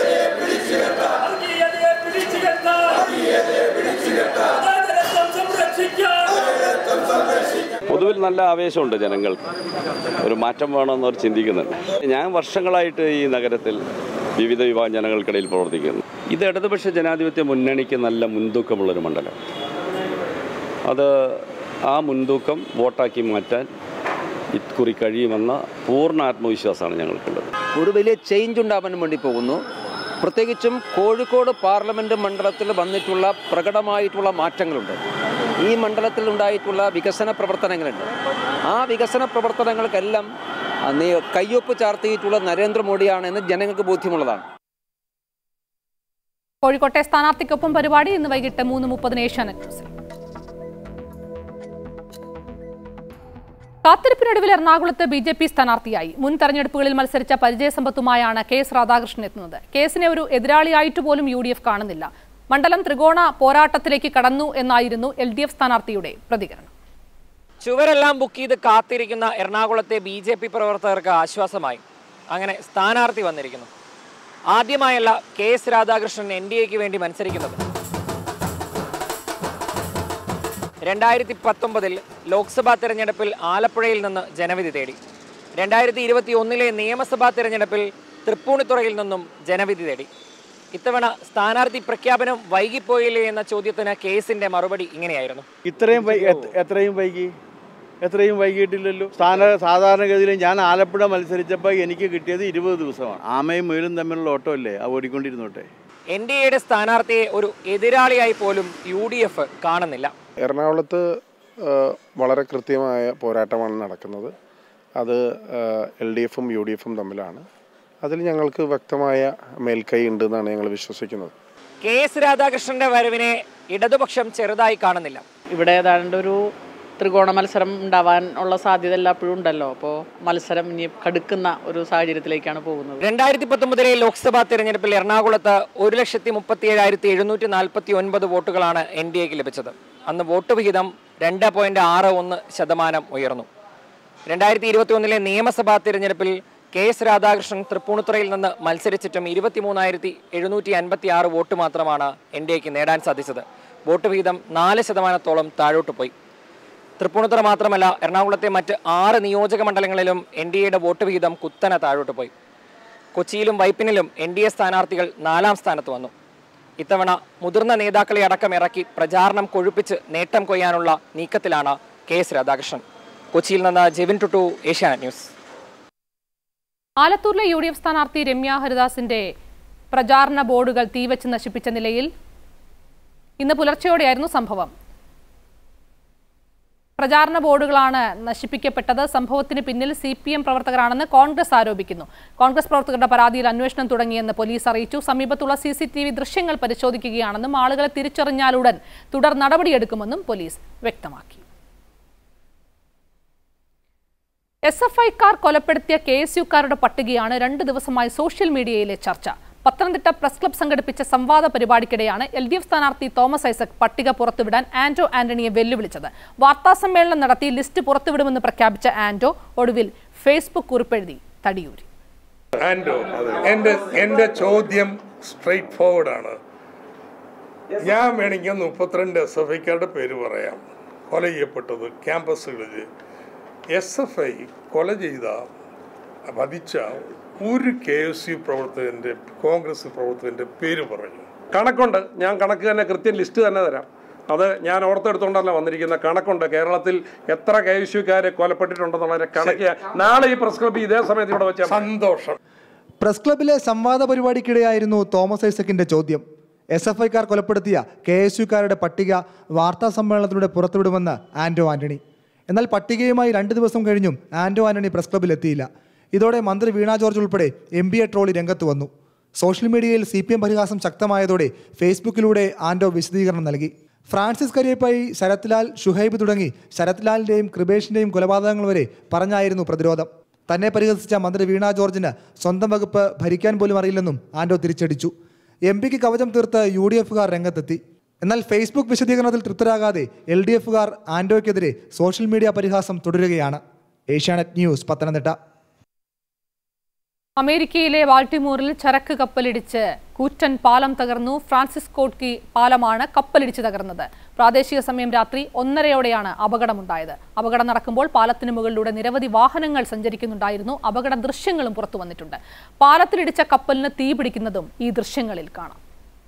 S26: പൊതുവിൽ നല്ല ആവേശമുണ്ട് ജനങ്ങൾക്ക് ഒരു മാറ്റം വേണമെന്ന് അവർ ചിന്തിക്കുന്നുണ്ട് ഞാൻ വർഷങ്ങളായിട്ട് ഈ നഗരത്തിൽ വിവിധ വിഭാഗം ജനങ്ങൾക്കിടയിൽ പ്രവർത്തിക്കുന്നു ഇത് ഇടതുപക്ഷ ജനാധിപത്യ മുന്നണിക്ക് നല്ല മുൻതൂക്കമുള്ളൊരു മണ്ഡലം അത് ആ മുൻതൂക്കം വോട്ടാക്കി മാറ്റാൻ ഇക്കുറി കഴിയുമെന്ന പൂർണ്ണ ആത്മവിശ്വാസമാണ് ഞങ്ങൾക്കുള്ളത്
S27: ഒരു വലിയ ചേഞ്ച് ഉണ്ടാവാൻ വേണ്ടി പോകുന്നു പ്രത്യേകിച്ചും കോഴിക്കോട് പാർലമെന്റ് മണ്ഡലത്തിൽ വന്നിട്ടുള്ള പ്രകടമായിട്ടുള്ള മാറ്റങ്ങളുണ്ട് ഈ മണ്ഡലത്തിൽ ഉണ്ടായിട്ടുള്ള വികസന പ്രവർത്തനങ്ങളുണ്ട് ആ വികസന പ്രവർത്തനങ്ങൾക്കെല്ലാം ആ, നീ- കയ്യൊപ്പ് ചാർത്തിയിട്ടുള്ള നരേന്ദ്രമോദിയാണെന്ന് ജനങ്ങൾക്ക് ബോധ്യമുള്ളതാണ്
S1: കോഴിക്കോട്ടെ സ്ഥാനാർത്ഥിക്കൊപ്പം പരിപാടി ഇന്ന് വൈകിട്ട് മൂന്ന് മുപ്പതിന് ഏഷ്യാനെറ്റ് ന്യൂസിൽ കാത്തിരിപ്പിനൊടുവിൽ എറണാകുളത്ത് ബി ജെ പി സ്ഥാനാർത്ഥിയായി മുൻ തെരഞ്ഞെടുപ്പുകളിൽ മത്സരിച്ച പരിചയസമ്പത്തുമായാണ് കെ എസ് രാധാകൃഷ്ണൻ എത്തുന്നത് കേസിനെ ഒരു എതിരാളിയായിട്ട് പോലും യു ഡി എഫ് കാണുന്നില്ല മണ്ഡലം ത്രികോണ പോരാട്ടത്തിലേക്ക് കടന്നു എന്നായിരുന്നു എൽ ഡി എഫ് സ്ഥാനാർത്ഥിയുടെ പ്രതികരണം
S28: ചുവരെല്ലാം ബുക്ക് ചെയ്ത് കാത്തിരിക്കുന്ന എറണാകുളത്തെ ബി ജെ പി പ്രവർത്തകർക്ക് ആശ്വാസമായി അങ്ങനെ സ്ഥാനാർത്ഥി വന്നിരിക്കുന്നു ആദ്യമായല്ല K S Radhakrishnan N D എക്ക് വേണ്ടി മത്സരിക്കുന്നത് രണ്ടായിരത്തി പത്തൊമ്പതിൽ ലോക്സഭാ തെരഞ്ഞെടുപ്പിൽ ആലപ്പുഴയിൽ നിന്ന് ജനവിധി തേടി രണ്ടായിരത്തി ഇരുപത്തി ഒന്നിലെ നിയമസഭാ തെരഞ്ഞെടുപ്പിൽ തൃപ്പൂണിത്തുറയിൽ നിന്നും ജനവിധി തേടി ഇത്തവണ സ്ഥാനാർത്ഥി പ്രഖ്യാപനം വൈകിപ്പോയില്ലേ എന്ന ചോദ്യത്തിന് കേസിന്റെ മറുപടി ഇങ്ങനെയായിരുന്നു
S19: ഇത്രയും വൈ- എത്ര- എത്രയും വൈകി എത്രയും വൈകിട്ടില്ലല്ലോ സ്ഥാന സാധാരണഗതിയിൽ ഞാൻ ആലപ്പുഴ മത്സരിച്ചപ്പോൾ എനിക്ക് കിട്ടിയത് ഇരുപത് ദിവസമാണ് ആമയും മുയലും തമ്മിലുള്ള ഓട്ടോ അല്ലേ ആ ഓടിക്കൊണ്ടിരുന്നോട്ടെ
S28: എൻ ഡി എയുടെ സ്ഥാനാർത്ഥിയെ ഒരു എതിരാളിയായി പോലും യു ഡി എഫ് കാണുന്നില്ല
S29: എറണാകുളത്ത് ആ, വളരെ കൃത്യമായ പോരാട്ടമാണ് നടക്കുന്നത് അത് എൽ ഡി എഫും യു ഡി എഫും തമ്മിലാണ് അതിൽ ഞങ്ങൾക്ക് വ്യക്തമായ മേൽക്കൈ ഉണ്ട് എന്നാണ് ഞങ്ങൾ വിശ്വസിക്കുന്നത്
S28: കെ എസ് രാധാകൃഷ്ണന്റെ വരവിനെ ഇടതുപക്ഷം ചെറുതായി കാണുന്നില്ല
S30: ഇവിടെ ഏതാണ്ട് ഒരു ത്രികോണ മത്സരം ഉണ്ടാവാൻ ഉള്ള സാധ്യത എല്ലായ്പ്പോഴും ഉണ്ടല്ലോ അപ്പോൾ മത്സരം ഇനി കടുക്കുന്ന ഒരു സാഹചര്യത്തിലേക്കാണ് പോകുന്നത്
S28: രണ്ടായിരത്തി പത്തൊമ്പതിലെ ലോക്സഭാ തെരഞ്ഞെടുപ്പിൽ എറണാകുളത്ത് ഒരു ലക്ഷത്തി മുപ്പത്തി ഏഴായിരത്തി എഴുന്നൂറ്റി നാൽപ്പത്തി ഒൻപത് വോട്ടുകളാണ് എൻ ഡി എക്ക് ലഭിച്ചത് അന്ന് വോട്ട് വിഹിതം രണ്ട് പോയിന്റ് ആറ് ഒന്ന് ശതമാനം ഉയർന്നു രണ്ടായിരത്തി ഇരുപത്തി ഒന്നിലെ നിയമസഭാ തെരഞ്ഞെടുപ്പിൽ കെ എസ് രാധാകൃഷ്ണൻ തൃപ്പൂണിത്തുറയിൽ നിന്ന് മത്സരിച്ചിട്ടും ഇരുപത്തിമൂന്നായിരത്തി എഴുന്നൂറ്റി അൻപത്തി ആറ് വോട്ട് മാത്രമാണ് എൻ ഡി എക്ക് നേടാൻ സാധിച്ചത് വോട്ട് വിഹിതം നാല് ശതമാനത്തോളം താഴോട്ട് പോയി തൃപ്പൂണിത്തുറ മാത്രമല്ല എറണാകുളത്തെ മറ്റ് ആറ് നിയോജക മണ്ഡലങ്ങളിലും എൻ ഡി എയുടെ വോട്ട് വിഹിതം കുത്തനെ താഴോട്ട് പോയി കൊച്ചിയിലും വൈപ്പിനിലും എൻ ഡി എ സ്ഥാനാർത്ഥികൾ നാലാം സ്ഥാനത്ത് വന്നു ഇത്തവണ മുതിർന്ന നേതാക്കളെ അടക്കം ഇറക്കി പ്രചാരണം കൊഴുപ്പിച്ച് നേട്ടം കൊയ്യാനുള്ള നീക്കത്തിലാണ് കെ എസ് രാധാകൃഷ്ണൻ കൊച്ചിയിൽ നിന്ന് ജെവിൻ ടുട്ടു ഏഷ്യാനെറ്റ് ന്യൂസ്
S1: ആലത്തൂരിലെ യു ഡി എഫ് സ്ഥാനാർത്ഥി രമ്യ ഹരിദാസിന്റെ പ്രചാരണ ബോർഡുകൾ തീവച്ച് നശിപ്പിച്ച നിലയിൽ ഇന്ന് പുലർച്ചെയോടെയായിരുന്നു സംഭവം പ്രചാരണ ബോർഡുകളാണ് നശിപ്പിക്കപ്പെട്ടത് സംഭവത്തിന് പിന്നിൽ സി പി എം പ്രവർത്തകരാണെന്ന് കോൺഗ്രസ് ആരോപിക്കുന്നു കോൺഗ്രസ് പ്രവർത്തകരുടെ പരാതിയിൽ അന്വേഷണം തുടങ്ങിയെന്ന് പോലീസ് അറിയിച്ചു സമീപത്തുള്ള സി സി ടി വി ദൃശ്യങ്ങൾ പരിശോധിക്കുകയാണെന്നും ആളുകളെ തിരിച്ചറിഞ്ഞാലുടൻ തുടർ നടപടിയെടുക്കുമെന്നും പോലീസ് വ്യക്തമാക്കി എസ് എഫ് ഐക്കാർ കൊലപ്പെടുത്തിയ കെ എസ് യുക്കാരുടെ പട്ടികയാണ് രണ്ട് ദിവസമായി സോഷ്യൽ മീഡിയയിലെ ചർച്ച പത്തനംതിട്ട പ്രസ് ക്ലബ് സംഘടിപ്പിച്ച സംവാദ പരിപാടിക്കിടെയാണ് എൽ ഡി എഫ് സ്ഥാനാർത്ഥി തോമസ് ഐസക് പട്ടിക പുറത്തുവിടാൻ ആന്റോ ആന്റണിയെ വെല്ലുവിളിച്ചത് വാർത്താസമ്മേളനം നടത്തി ലിസ്റ്റ് പുറത്തുവിടുമെന്ന് പ്രഖ്യാപിച്ച ആന്റോ ഒടുവിൽ ഫേസ്ബുക്ക് കുറിപ്പെഴുതി തടിയൂരി
S6: ആൻഡോ എൻ്റെ എൻ്റെ ചോദ്യം സ്ട്രെയിറ്റ് ഫോർവേഡ് ആണ് ഞാൻ വേണമെങ്കിൽ മുപ്പത്തിരണ്ട് എസ് എഫ് ഐക്കാരുടെ പേര് പറയാം കൊല ചെയ്യപ്പെട്ടത് ക്യാമ്പസുകളിൽ എസ് എഫ് ഐ കൊല ചെയ്ത വധിച്ച ഒരു കെ എസ് യു പ്രവർത്തകൻ്റെ കോൺഗ്രസ് പ്രവർത്തകൻ്റെ പേര് പറഞ്ഞു കണക്കുണ്ട് ഞാൻ കണക്ക് തന്നെ കൃത്യം ലിസ്റ്റ് തന്നെ തരാം അത് ഞാൻ ഓർത്തെടുത്തുകൊണ്ടല്ല വന്നിരിക്കുന്ന കണക്കുണ്ട് കേരളത്തിൽ എത്ര കെ എസ് യുക്കാരെ കൊലപ്പെട്ടിട്ടുണ്ടെന്നുള്ളതിന്റെ കണക്ക് നാളെ ഈ പ്രസ് ക്ലബ്ബ് ഇതേ സമയത്ത് ഇവിടെ വെച്ച സന്തോഷം
S11: പ്രസ് ക്ലബിലെ സംവാദ പരിപാടിക്കിടെയായിരുന്നു തോമസ് ഐസക്കിന്റെ ചോദ്യം എസ് എഫ് ഐക്കാർ കൊലപ്പെടുത്തിയ കെ എസ് യുക്കാരുടെ പട്ടിക വാർത്താ സമ്മേളനത്തിലൂടെ പുറത്തുവിടുമെന്ന് ആന്റോ ആന്റണി എന്നാൽ പട്ടികയുമായി രണ്ട് ദിവസം കഴിഞ്ഞും ആന്റോ ആന്റണി പ്രസ് ക്ലബിൽ എത്തിയില്ല ഇതോടെ മന്ത്രി വീണ ജോർജ് ഉൾപ്പെടെ എം ബി എ ട്രോളി രംഗത്ത് വന്നു സോഷ്യൽ മീഡിയയിൽ സി പി എം പരിഹാസം ശക്തമായതോടെ ഫേസ്ബുക്കിലൂടെ ആന്റോ വിശദീകരണം നൽകി ഫ്രാൻസിസ് കരിയപ്പായി ശരത്ലാൽ ഷുഹൈബ് തുടങ്ങി ശരത്ലാലിന്റെയും കൃപേഷിന്റെയും കൊലപാതകങ്ങൾ വരെ പറഞ്ഞായിരുന്നു പ്രതിരോധം തന്നെ പരിഹസിച്ച മന്ത്രി വീണ ജോർജിന് സ്വന്തം വകുപ്പ് ഭരിക്കാൻ പോലും അറിയില്ലെന്നും ആന്റോ തിരിച്ചടിച്ചു എം പിക്ക് കവചം തീർത്ത് യു ഡി എഫുകാർ രംഗത്തെത്തി എന്നാൽ ഫേസ്ബുക്ക് വിശദീകരണത്തിൽ തൃപ്തരാകാതെ എൽ ഡി എഫുകാർ ആന്റോയ്ക്കെതിരെ സോഷ്യൽ മീഡിയ പരിഹാസം തുടരുകയാണ് ഏഷ്യാനെറ്റ് ന്യൂസ് പത്തനംതിട്ട
S1: അമേരിക്കയിലെ ബാൾട്ടിമോറിൽ ചരക്ക് കപ്പലിടിച്ച് കൂറ്റൻ പാലം തകർന്നു ഫ്രാൻസിസ് കോട്ട്കി പാലമാണ് കപ്പലിടിച്ച് തകർന്നത് പ്രാദേശിക സമയം രാത്രി ഒന്നരയോടെയാണ് അപകടമുണ്ടായത് അപകടം നടക്കുമ്പോൾ പാലത്തിന് മുകളിലൂടെ നിരവധി വാഹനങ്ങൾ സഞ്ചരിക്കുന്നുണ്ടായിരുന്നു അപകട ദൃശ്യങ്ങളും പുറത്തു വന്നിട്ടുണ്ട് പാലത്തിലിടിച്ച കപ്പലിന് തീ പിടിക്കുന്നതും ഈ ദൃശ്യങ്ങളിൽ കാണാം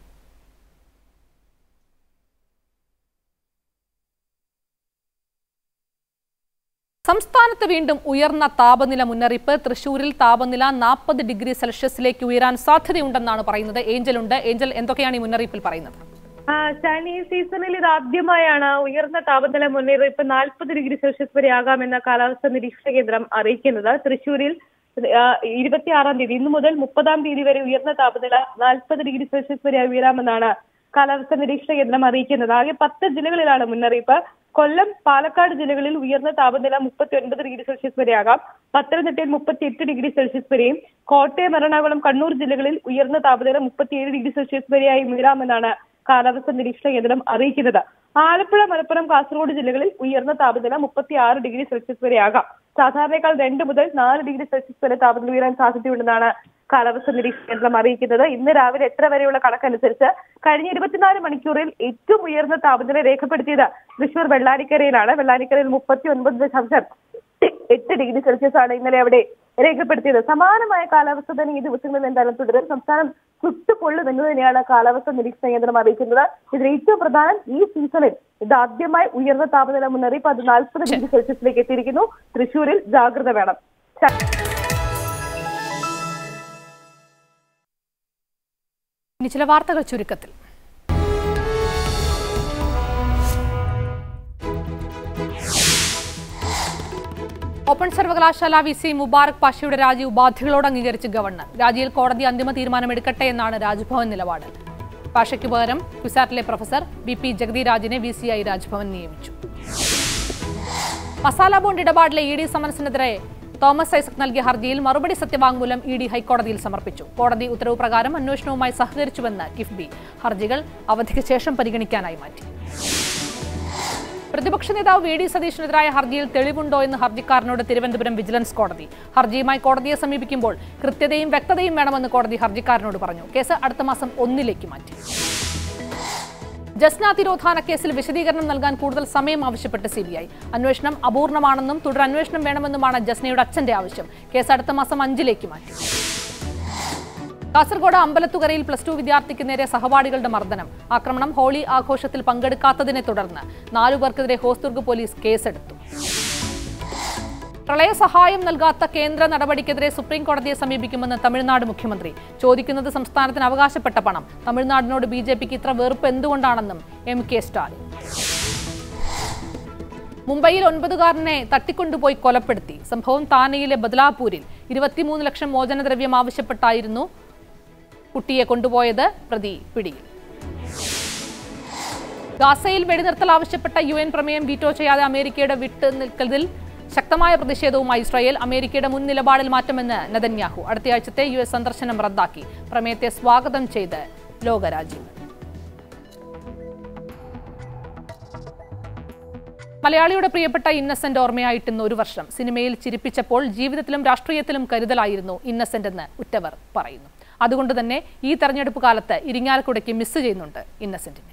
S1: സംസ്ഥാനത്ത് വീണ്ടും ഉയർന്ന താപനില മുന്നറിയിപ്പ് തൃശൂരിൽ താപനില നാൽപ്പത് ഡിഗ്രി സെൽഷ്യസിലേക്ക് ഉയരാൻ സാധ്യതയുണ്ടെന്നാണ് പറയുന്നത് ഏഞ്ചൽ ഉണ്ട് ഏഞ്ചൽ എന്തൊക്കെയാണ് ഈ മുന്നറിയിപ്പിൽ പറയുന്നത്
S13: ആ, ഷാനി ഈ സീസണിൽ ഇത് ആദ്യമായാണ് ഉയർന്ന താപനില മുന്നറിയിപ്പ് നാൽപ്പത് ഡിഗ്രി സെൽഷ്യസ് വരെ ആകാമെന്ന കാലാവസ്ഥാ നിരീക്ഷണ കേന്ദ്രം അറിയിക്കുന്നത് തൃശൂരിൽ ഇരുപത്തിയാറാം തീയതി ഇന്നു മുതൽ മുപ്പതാം തീയതി വരെ ഉയർന്ന താപനില നാൽപ്പത് ഡിഗ്രി സെൽഷ്യസ് വരെ ഉയരാമെന്നാണ് കാലാവസ്ഥാ നിരീക്ഷണ കേന്ദ്രം അറിയിക്കുന്നത് ആകെ പത്ത് ജില്ലകളിലാണ് മുന്നറിയിപ്പ് കൊല്ലം പാലക്കാട് ജില്ലകളിൽ ഉയർന്ന താപനില മുപ്പത്തി ഒൻപത് ഡിഗ്രി സെൽഷ്യസ് വരെയാകാം പത്തനംതിട്ടയിൽ മുപ്പത്തി എട്ട് ഡിഗ്രി സെൽഷ്യസ് വരെയും കോട്ടയം എറണാകുളം കണ്ണൂർ ജില്ലകളിൽ ഉയർന്ന താപനില മുപ്പത്തിയേഴ് ഡിഗ്രി സെൽഷ്യസ് വരെയായി ഉയരാമെന്നാണ് കാലാവസ്ഥാ നിരീക്ഷണ കേന്ദ്രം അറിയിക്കുന്നത് ആലപ്പുഴ മലപ്പുറം കാസർഗോഡ് ജില്ലകളിൽ ഉയർന്ന താപനില മുപ്പത്തി ആറ് ഡിഗ്രി സെൽഷ്യസ് വരെയാകാം സാധാരണയേക്കാൾ രണ്ട് മുതൽ നാല് ഡിഗ്രി സെൽഷ്യസ് വരെ താപനില ഉയരാൻ സാധ്യതയുണ്ടെന്നാണ് കാലാവസ്ഥാ നിരീക്ഷണ കേന്ദ്രം അറിയിക്കുന്നത് ഇന്ന് രാവിലെ എത്ര വരെയുള്ള കണക്കനുസരിച്ച് കഴിഞ്ഞ ഇരുപത്തിനാല് മണിക്കൂറിൽ ഏറ്റവും ഉയർന്ന താപനില രേഖപ്പെടുത്തിയത് തൃശൂർ വെള്ളാനിക്കരയിലാണ് വെള്ളാനിക്കരയിൽ മുപ്പത്തി ഒൻപത് ദശാംശം എട്ട് ഡിഗ്രി സെൽഷ്യസ് ആണ് ഇന്നലെ അവിടെ രേഖപ്പെടുത്തിയത് സമാനമായ കാലാവസ്ഥ തന്നെ ഈ ദിവസങ്ങളിൽ എന്തായാലും തുടരും സംസ്ഥാനം ചുട്ടുപൊള്ളും എന്ന് തന്നെയാണ് കാലാവസ്ഥ നിരീക്ഷണ കേന്ദ്രം അറിയിക്കുന്നത് ഇതിൽ ഏറ്റവും പ്രധാനം ഈ സീസണിൽ ഇത് ആദ്യമായി ഉയർന്ന താപനില മുന്നറിയിപ്പ് അത് നാൽപ്പത് ഡിഗ്രി സെൽഷ്യസിലേക്ക് എത്തിയിരിക്കുന്നു തൃശൂരിൽ ജാഗ്രത വേണം
S1: ഇനി ചില വാർത്തകൾ ചുരുക്കത്തിൽ ഓപ്പൺ സർവകലാശാല വി സി മുബാറക് പാഷയുടെ രാജി ഉപാധികളോട് അംഗീകരിച്ച് ഗവർണർ രാജിയിൽ കോടതി അന്തിമ തീരുമാനമെടുക്കട്ടെ എന്നാണ് രാജ്ഭവൻ നിലപാട് പാഷയ്ക്ക് പകരം കുസാറ്റിലെ പ്രൊഫസർ ബി പി ജഗതിരാജിനെ വി സി ഐ രാജ്ഭവൻ നിയമിച്ചു മസാല ബോണ്ട് ഇടപാടിലെ ഇ ഡി സമൻസിനെതിരെ തോമസ് ഐസക് നൽകിയ ഹർജിയിൽ മറുപടി സത്യവാങ്മൂലം ഇ ഡി ഹൈക്കോടതിയിൽ സമർപ്പിച്ചു കോടതി ഉത്തരവ് പ്രകാരം അന്വേഷണവുമായി സഹകരിച്ചുവെന്ന് കിഫ്ബി ഹർജികൾ അവധിക്ക് ശേഷം പരിഗണിക്കാനായി മാറ്റി പ്രതിപക്ഷ നേതാവ് വി ഡി സതീഷിനെതിരായ ഹർജിയിൽ തെളിവുണ്ടോ എന്ന് ഹർജിക്കാരനോട് തിരുവനന്തപുരം വിജിലൻസ് കോടതി ഹർജിയുമായി കോടതിയെ സമീപിക്കുമ്പോൾ കൃത്യതയും വ്യക്തതയും വേണമെന്ന് കോടതി ഹർജിക്കാരനോട് പറഞ്ഞു കേസ് അടുത്ത മാസം ഒന്നിലേക്ക് മാറ്റി ജസ്ന തിരോധാന കേസിൽ വിശദീകരണം നൽകാൻ കൂടുതൽ സമയം ആവശ്യപ്പെട്ട് സി ബി ഐ അന്വേഷണം അപൂർണമാണെന്നും തുടരന്വേഷണം വേണമെന്നുമാണ് ജസ്നയുടെ അച്ഛന്റെ ആവശ്യം കേസ് അടുത്ത മാസം അഞ്ചിലേക്ക് മാറ്റി കാസർഗോഡ് അമ്പലത്തുകരയിൽ പ്ലസ് ടു വിദ്യാർത്ഥിക്ക് നേരെ സഹപാഠികളുടെ മർദ്ദനം ആക്രമണം ഹോളി ആഘോഷത്തിൽ പങ്കെടുക്കാത്തതിനെ തുടർന്ന് നാലുപേർക്കെതിരെ ഹോസ്ദുർഗ് പോലീസ് കേസെടുത്തു പ്രളയ സഹായം നൽകാത്ത കേന്ദ്ര നടപടിക്കെതിരെ സുപ്രീം കോടതിയെ സമീപിക്കുമെന്ന് തമിഴ്നാട് മുഖ്യമന്ത്രി ചോദിക്കുന്നത് സംസ്ഥാനത്തിന് അവകാശപ്പെട്ട പണം തമിഴ്നാടിനോട് ബി ജെ പിക്ക് ഇത്ര വെറുപ്പ് എന്തുകൊണ്ടാണെന്നും എം കെ സ്റ്റാലിൻ മുംബൈയിൽ ഒൻപതുകാരനെ തട്ടിക്കൊണ്ടുപോയി കൊലപ്പെടുത്തി സംഭവം താനെയിലെ ബദലാപൂരിൽ ഇരുപത്തിമൂന്ന് ലക്ഷം മോചനദ്രവ്യം ആവശ്യപ്പെട്ടായിരുന്നു കുട്ടിയെ കൊണ്ടുപോയത് പ്രതി പിടിയിൽ ഗാസയിൽ വെടിനിർത്തൽ ആവശ്യപ്പെട്ട യു എൻ പ്രമേയം വീറ്റോ ചെയ്യാതെ അമേരിക്കയുടെ വിട്ട് നിൽക്കലിൽ ശക്തമായ പ്രതിഷേധവുമായി ഇസ്രായേൽ അമേരിക്കയുടെ മുൻ നിലപാടിൽ മാറ്റമെന്ന് നെതന്യാഹു അടുത്തയാഴ്ചത്തെ യു എസ് സന്ദർശനം റദ്ദാക്കി പ്രമേയത്തെ സ്വാഗതം ചെയ്ത് ലോകരാജ്യങ്ങൾ മലയാളിയുടെ പ്രിയപ്പെട്ട ഇന്നസെന്റ് ഓർമ്മയായിട്ട് ഇന്ന് ഒരു വർഷം സിനിമയിൽ ചിരിപ്പിച്ചപ്പോൾ ജീവിതത്തിലും രാഷ്ട്രീയത്തിലും കരുതലായിരുന്നു ഇന്നസെന്റ് എന്ന് ഉറ്റവർ പറയുന്നു അതുകൊണ്ട് തന്നെ ഈ തെരഞ്ഞെടുപ്പ് കാലത്ത് ഇരിങ്ങാലക്കുടയ്ക്ക് മിസ് ചെയ്യുന്നുണ്ട് ഇന്നസെന്റിനെ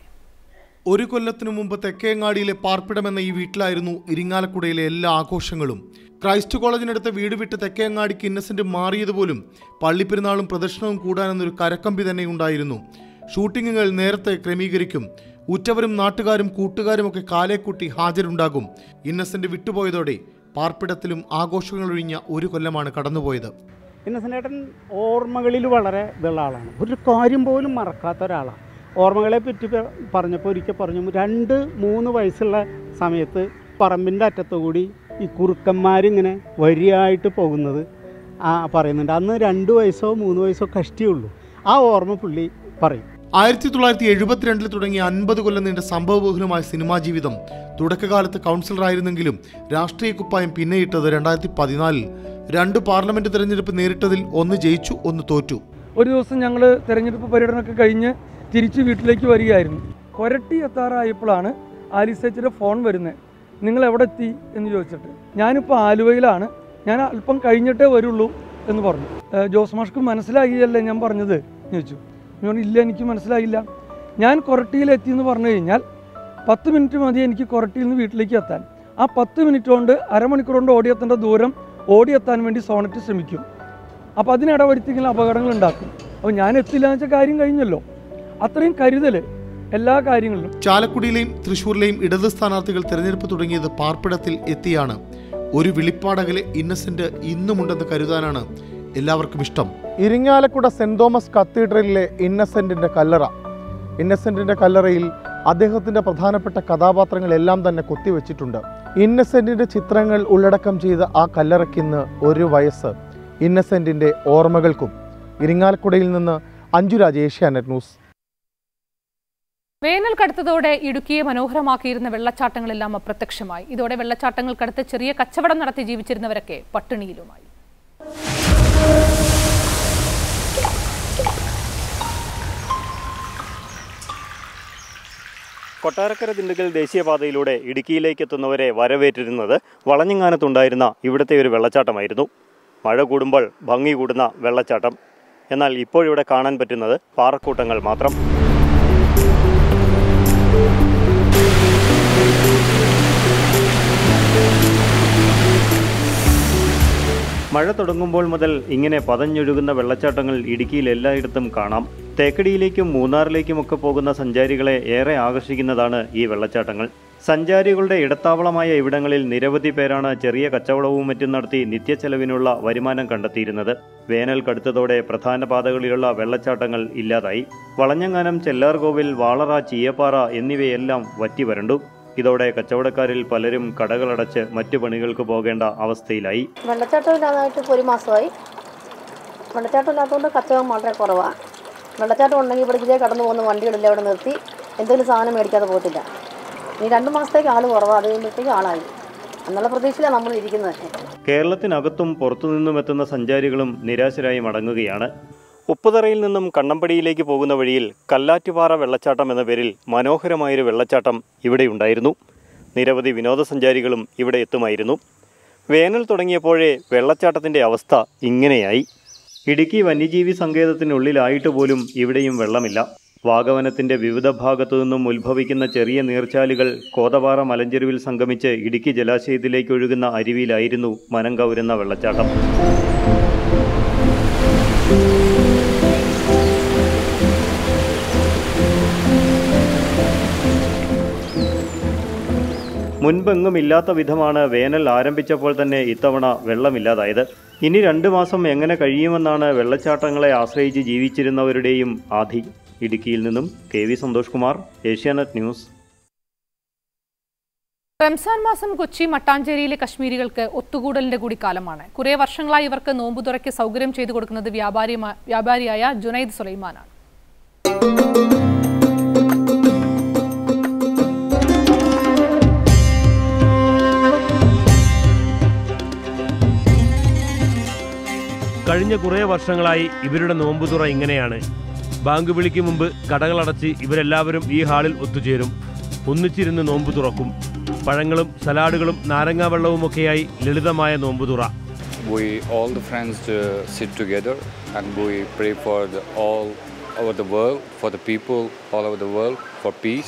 S3: ഒരു കൊല്ലത്തിനു മുമ്പ് തെക്കേങ്ങാടിയിലെ പാർപ്പിടമെന്ന ഈ വീട്ടിലായിരുന്നു ഇരിങ്ങാലക്കുടയിലെ എല്ലാ ആഘോഷങ്ങളും ക്രൈസ്റ്റ് കോളേജിനടുത്ത് വീട് വിട്ട് തെക്കേങ്ങാടിക്ക് ഇന്നസെന്റ് മാറിയതുപോലും പള്ളിപ്പെരുന്നാളും പ്രദർശനവും കൂടാനെന്നൊരു കരക്കമ്പി തന്നെ ഉണ്ടായിരുന്നു ഷൂട്ടിങ്ങുകൾ നേരത്തെ ക്രമീകരിക്കും ഉറ്റവരും നാട്ടുകാരും കൂട്ടുകാരുമൊക്കെ കാലേക്കൂട്ടി ഹാജരുണ്ടാകും ഇന്നസെന്റ് വിട്ടുപോയതോടെ പാർപ്പിടത്തിലും ആഘോഷങ്ങളൊഴിഞ്ഞ ഒരു കൊല്ലമാണ് കടന്നുപോയത്
S4: ഇന്നസെൻറ്റേട്ടൻ ഓർമ്മകളിൽ വളരെ ഇതുള്ള ആളാണ് ഒരു കാര്യം പോലും മറക്കാത്ത ഒരാളാണ് ഓർമ്മകളെ പറ്റി പ- പറഞ്ഞപ്പോൾ ഒരിക്കൽ പറഞ്ഞു രണ്ട് മൂന്ന് വയസ്സുള്ള സമയത്ത് പറമ്പിൻ്റെ അറ്റത്തുകൂടി ഈ കുറുക്കന്മാരിങ്ങനെ വരിയായിട്ട് പോകുന്നത് ആ പറയുന്നുണ്ട് അന്ന് രണ്ട് വയസ്സോ മൂന്ന് വയസ്സോ കഷ്ടിയുള്ളൂ ആ ഓർമ്മ പുള്ളി പറയും
S3: ആയിരത്തി തൊള്ളായിരത്തി എഴുപത്തിരണ്ടിൽ തുടങ്ങിയ അൻപത് കൊല്ലം നീണ്ട സംഭവബഹുലമായ സിനിമാ ജീവിതം തുടക്കകാലത്ത് കൗൺസിലറായിരുന്നെങ്കിലും രാഷ്ട്രീയ കുപ്പായം പിന്നെയിട്ടത് രണ്ടായിരത്തി പതിനാലിൽ രണ്ട് പാർലമെന്റ് തെരഞ്ഞെടുപ്പ് നേരിട്ടതിൽ ഒന്ന് ജയിച്ചു ഒന്ന് തോറ്റു
S14: ഒരു ദിവസം ഞങ്ങൾ തെരഞ്ഞെടുപ്പ് പര്യടനമൊക്കെ കഴിഞ്ഞ് തിരിച്ച് വീട്ടിലേക്ക് വരികയായിരുന്നു കൊരട്ടി എത്താറായപ്പോഴാണ് ആലിസേച്ചിയുടെ ഫോൺ വരുന്നത് നിങ്ങൾ എവിടെ എത്തി എന്ന് ചോദിച്ചിട്ട് ഞാനിപ്പോൾ ആലുവയിലാണ് ഞാൻ അല്പം കഴിഞ്ഞിട്ടേ വരുള്ളൂ എന്ന് പറഞ്ഞു "ഏഹ്, ജോസ് മാഷ്ക്ക് മനസ്സിലായില്ലേ ഞാൻ പറഞ്ഞത് എന്ന് ചോദിച്ചു ഞാൻ പറഞ്ഞു ഇല്ല എനിക്ക് മനസ്സിലായില്ല ഞാൻ കൊരട്ടിയിൽ എത്തി എന്ന് പറഞ്ഞു കഴിഞ്ഞാൽ പത്ത് മിനിറ്റ് മതി എനിക്ക് കൊരട്ടിയിൽ നിന്ന് വീട്ടിലേക്ക് എത്താൻ ആ പത്ത് മിനിറ്റ് കൊണ്ട് അരമണിക്കൂർ കൊണ്ട് ഓടിയെത്തേണ്ട ദൂരം ഓടിയെത്താൻ വേണ്ടി സോണറ്റ് ശ്രമിക്കും അപ്പോൾ അതിനിടവരുത്തിക്കുന്ന അപകടങ്ങൾ ഉണ്ടാക്കും അപ്പോൾ ഞാൻ എത്തില്ല എന്ന് വെച്ചാൽ കാര്യം കഴിഞ്ഞല്ലോ അത്രയും കരുതൽ എല്ലാ കാര്യങ്ങളിലും
S3: ചാലക്കുടിയിലെയും തൃശൂരിലെയും ഇടത് സ്ഥാനാർത്ഥികൾ തെരഞ്ഞെടുപ്പ് തുടങ്ങിയത് പാർപ്പിടത്തിൽ എത്തിയാണ് ഒരു വിളിപ്പാടകലെ ഇന്നസെന്റ് ഇന്നുമുണ്ടെന്ന് കരുതാനാണ് എല്ലാവർക്കും ഇഷ്ടം ഇരിങ്ങാലക്കുട സെന്റ് തോമസ് കത്തീഡ്രലിലെ ഇന്നസെന്റിന്റെ കല്ലറ ഇന്നസെന്റിന്റെ കല്ലറയിൽ അദ്ദേഹത്തിന്റെ പ്രധാനപ്പെട്ട കഥാപാത്രങ്ങളെല്ലാം തന്നെ കൊത്തിവെച്ചിട്ടുണ്ട് ഇന്നസെന്റിന്റെ ചിത്രങ്ങൾ ഉള്ളടക്കം ചെയ്ത ആ കല്ലറയ്ക്കിന്ന് ഒരു വയസ്സ് ഇന്നസെന്റിന്റെ ഓർമ്മകൾക്കും ഇരിങ്ങാലക്കുടയിൽ നിന്ന് അഞ്ജുരാജ് ഏഷ്യാനെറ്റ് ന്യൂസ്
S1: വേനൽ കടുത്തതോടെ ഇടുക്കിയെ മനോഹരമാക്കിയിരുന്ന വെള്ളച്ചാട്ടങ്ങളെല്ലാം അപ്രത്യക്ഷമായി ഇതോടെ വെള്ളച്ചാട്ടങ്ങൾക്കടുത്ത് ചെറിയ കച്ചവടം നടത്തി ജീവിച്ചിരുന്നവരൊക്കെ പട്ടിണിയിലുമായി
S16: കൊട്ടാരക്കര ദിണ്ടുകൽ ദേശീയപാതയിലൂടെ ഇടുക്കിയിലേക്ക് എത്തുന്നവരെ വരവേറ്റിരുന്നത് വളഞ്ഞങ്ങാനത്തുണ്ടായിരുന്ന ഇവിടുത്തെ ഒരു വെള്ളച്ചാട്ടമായിരുന്നു മഴ കൂടുമ്പോൾ ഭംഗി കൂടുന്ന വെള്ളച്ചാട്ടം എന്നാൽ ഇപ്പോഴിവിടെ കാണാൻ പറ്റുന്നത് പാറക്കൂട്ടങ്ങൾ മാത്രം മഴ തുടങ്ങുമ്പോൾ മുതൽ ഇങ്ങനെ പതഞ്ഞൊഴുകുന്ന വെള്ളച്ചാട്ടങ്ങൾ ഇടുക്കിയിൽ എല്ലായിടത്തും കാണാം തേക്കടിയിലേക്കും മൂന്നാറിലേക്കുമൊക്കെ പോകുന്ന സഞ്ചാരികളെ ഏറെ ആകർഷിക്കുന്നതാണ് ഈ വെള്ളച്ചാട്ടങ്ങൾ സഞ്ചാരികളുടെ ഇടത്താവളമായ ഇവിടങ്ങളിൽ നിരവധി പേരാണ് ചെറിയ കച്ചവടവും മറ്റും നടത്തി നിത്യച്ചെലവിനുള്ള വരുമാനം കണ്ടെത്തിയിരുന്നത് വേനൽ കടുത്തതോടെ പ്രധാന പാതകളിലുള്ള വെള്ളച്ചാട്ടങ്ങൾ ഇല്ലാതായി വളഞ്ഞങ്ങാനം ചെല്ലാർകോവിൽ വാളറ ചീയപ്പാറ എന്നിവയെല്ലാം വറ്റി വരണ്ടു ഇതോടെ കച്ചവടക്കാരിൽ പലരും കടകളടച്ച് മറ്റു പണികൾക്ക് പോകേണ്ട അവസ്ഥയിലായി
S17: വെള്ളച്ചാട്ടം ഇല്ലാതായിട്ട് ഇപ്പോൾ ഒരു മാസമായി വെള്ളച്ചാട്ടം ഇല്ലാത്തതുകൊണ്ട് കച്ചവടം വളരെ കുറവാണ് വെള്ളച്ചാട്ടം ഉണ്ടെങ്കിൽ ഇവിടെ ഇതിലേ കടന്നു പോകുന്ന വണ്ടികളില്ല ഇവിടെ നിർത്തി എന്തെങ്കിലും സാധനം മേടിക്കാതെ പോകത്തില്ല ഇനി രണ്ട് മാസത്തേക്ക് ആൾ കുറവാണ് അത് കഴിയുമ്പോഴത്തേക്ക് ആളായി എന്നുള്ള പ്രതീക്ഷയിലാണ് നമ്മൾ ഇരിക്കുന്നത്
S16: കേരളത്തിനകത്തും പുറത്തുനിന്നും എത്തുന്ന സഞ്ചാരികളും നിരാശരായി മടങ്ങുകയാണ് ഉപ്പുതറയിൽ നിന്നും കണ്ണമ്പടിയിലേക്ക് പോകുന്ന വഴിയിൽ കല്ലാറ്റുപാറ വെള്ളച്ചാട്ടം എന്ന പേരിൽ മനോഹരമായൊരു വെള്ളച്ചാട്ടം ഇവിടെയുണ്ടായിരുന്നു നിരവധി വിനോദസഞ്ചാരികളും ഇവിടെ എത്തുമായിരുന്നു വേനൽ തുടങ്ങിയപ്പോഴേ വെള്ളച്ചാട്ടത്തിൻ്റെ അവസ്ഥ ഇങ്ങനെയായി ഇടുക്കി വന്യജീവി സങ്കേതത്തിനുള്ളിലായിട്ട് പോലും ഇവിടെയും വെള്ളമില്ല വാഗവനത്തിന്റെ വിവിധ ഭാഗത്തു നിന്നും ഉത്ഭവിക്കുന്ന ചെറിയ നീർച്ചാലുകൾ കോതപാറ മലഞ്ചെരുവിൽ സംഗമിച്ച് ഇടുക്കി ജലാശയത്തിലേക്ക് ഒഴുകുന്ന അരുവിയിലായിരുന്നു മനം കവരുന്ന വെള്ളച്ചാട്ടം മുൻപെങ്ങും ഇല്ലാത്ത വിധമാണ് വേനൽ ആരംഭിച്ചപ്പോൾ തന്നെ ഇത്തവണ വെള്ളമില്ലാതായത് ഇനി രണ്ട് മാസം എങ്ങനെ കഴിയുമെന്നാണ് വെള്ളച്ചാട്ടങ്ങളെ ആശ്രയിച്ച് ജീവിച്ചിരുന്നവരുടെയും ആധി ഇടുക്കിയിൽ നിന്നും K V Santhosh Kumar Asianet News
S1: Ramzan മാസം കൊച്ചി മട്ടാഞ്ചേരിയിലെ കശ്മീരികൾക്ക് ഒത്തുകൂടലിന്റെ കൂടി കാലമാണ് കുറെ വർഷങ്ങളായി ഇവർക്ക് നോമ്പുതുറയ്ക്ക് സൗകര്യം ചെയ്തു കൊടുക്കുന്നത് വ്യാപാരി വ്യാപാരിയായ ജുനൈദ് സുലൈമാനാണ്
S5: കഴിഞ്ഞ കുറേ വർഷങ്ങളായി ഇവരുടെ നോമ്പുതുറ ഇങ്ങനെയാണ് ബാങ്ക് വിളിക്ക് മുമ്പ് കടകളടച്ച് ഇവരെല്ലാവരും ഈ ഹാളിൽ ഒത്തുചേരും ഒന്നിച്ചിരുന്ന് നോമ്പു തുറക്കും പഴങ്ങളും സലാഡുകളും നാരങ്ങാ വെള്ളവുമൊക്കെയായി ലളിതമായ നോമ്പുതുറ
S7: we all the friends uh, sit together and we pray for the all over the world for the people all over the world for peace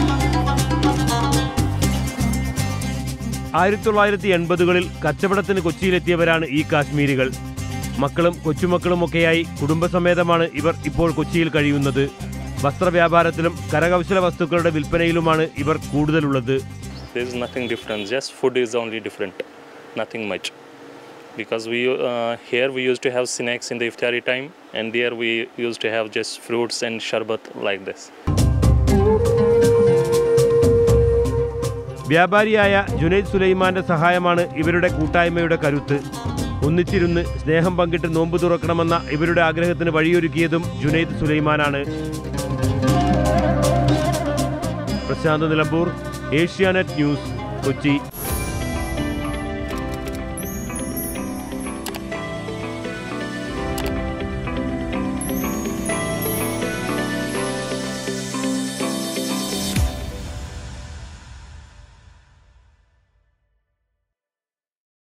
S5: ആയിരത്തി തൊള്ളായിരത്തി എൺപതുകളിൽ കച്ചവടത്തിന് കൊച്ചിയിലെത്തിയവരാണ് ഈ കാശ്മീരികൾ മക്കളും കൊച്ചുമക്കളുമൊക്കെയായി കുടുംബസമേതമാണ് ഇവർ ഇപ്പോൾ കൊച്ചിയിൽ കഴിയുന്നത് വസ്ത്രവ്യാപാരത്തിലും കരകൗശല വസ്തുക്കളുടെ വിൽപ്പനയിലുമാണ് ഇവർ കൂടുതലുള്ളത്
S8: There's nothing different. Just food is only different. Nothing much. Because we uh, here we used to have snacks in the iftari time, and there we used to have just fruits and sharbat like this.
S5: വ്യാപാരിയായ Junaid സുലൈമാന്റെ സഹായമാണ് ഇവരുടെ കൂട്ടായ്മയുടെ കരുത്ത് ഒന്നിച്ചിരുന്ന് സ്നേഹം പങ്കിട്ട് നോമ്പ് തുറക്കണമെന്ന ഇവരുടെ ആഗ്രഹത്തിന് വഴിയൊരുക്കിയതും ജുനൈദ് സുലൈമാനാണ് പ്രശാന്ത് നിലമ്പൂർ ഏഷ്യാനെറ്റ് ന്യൂസ് കൊച്ചി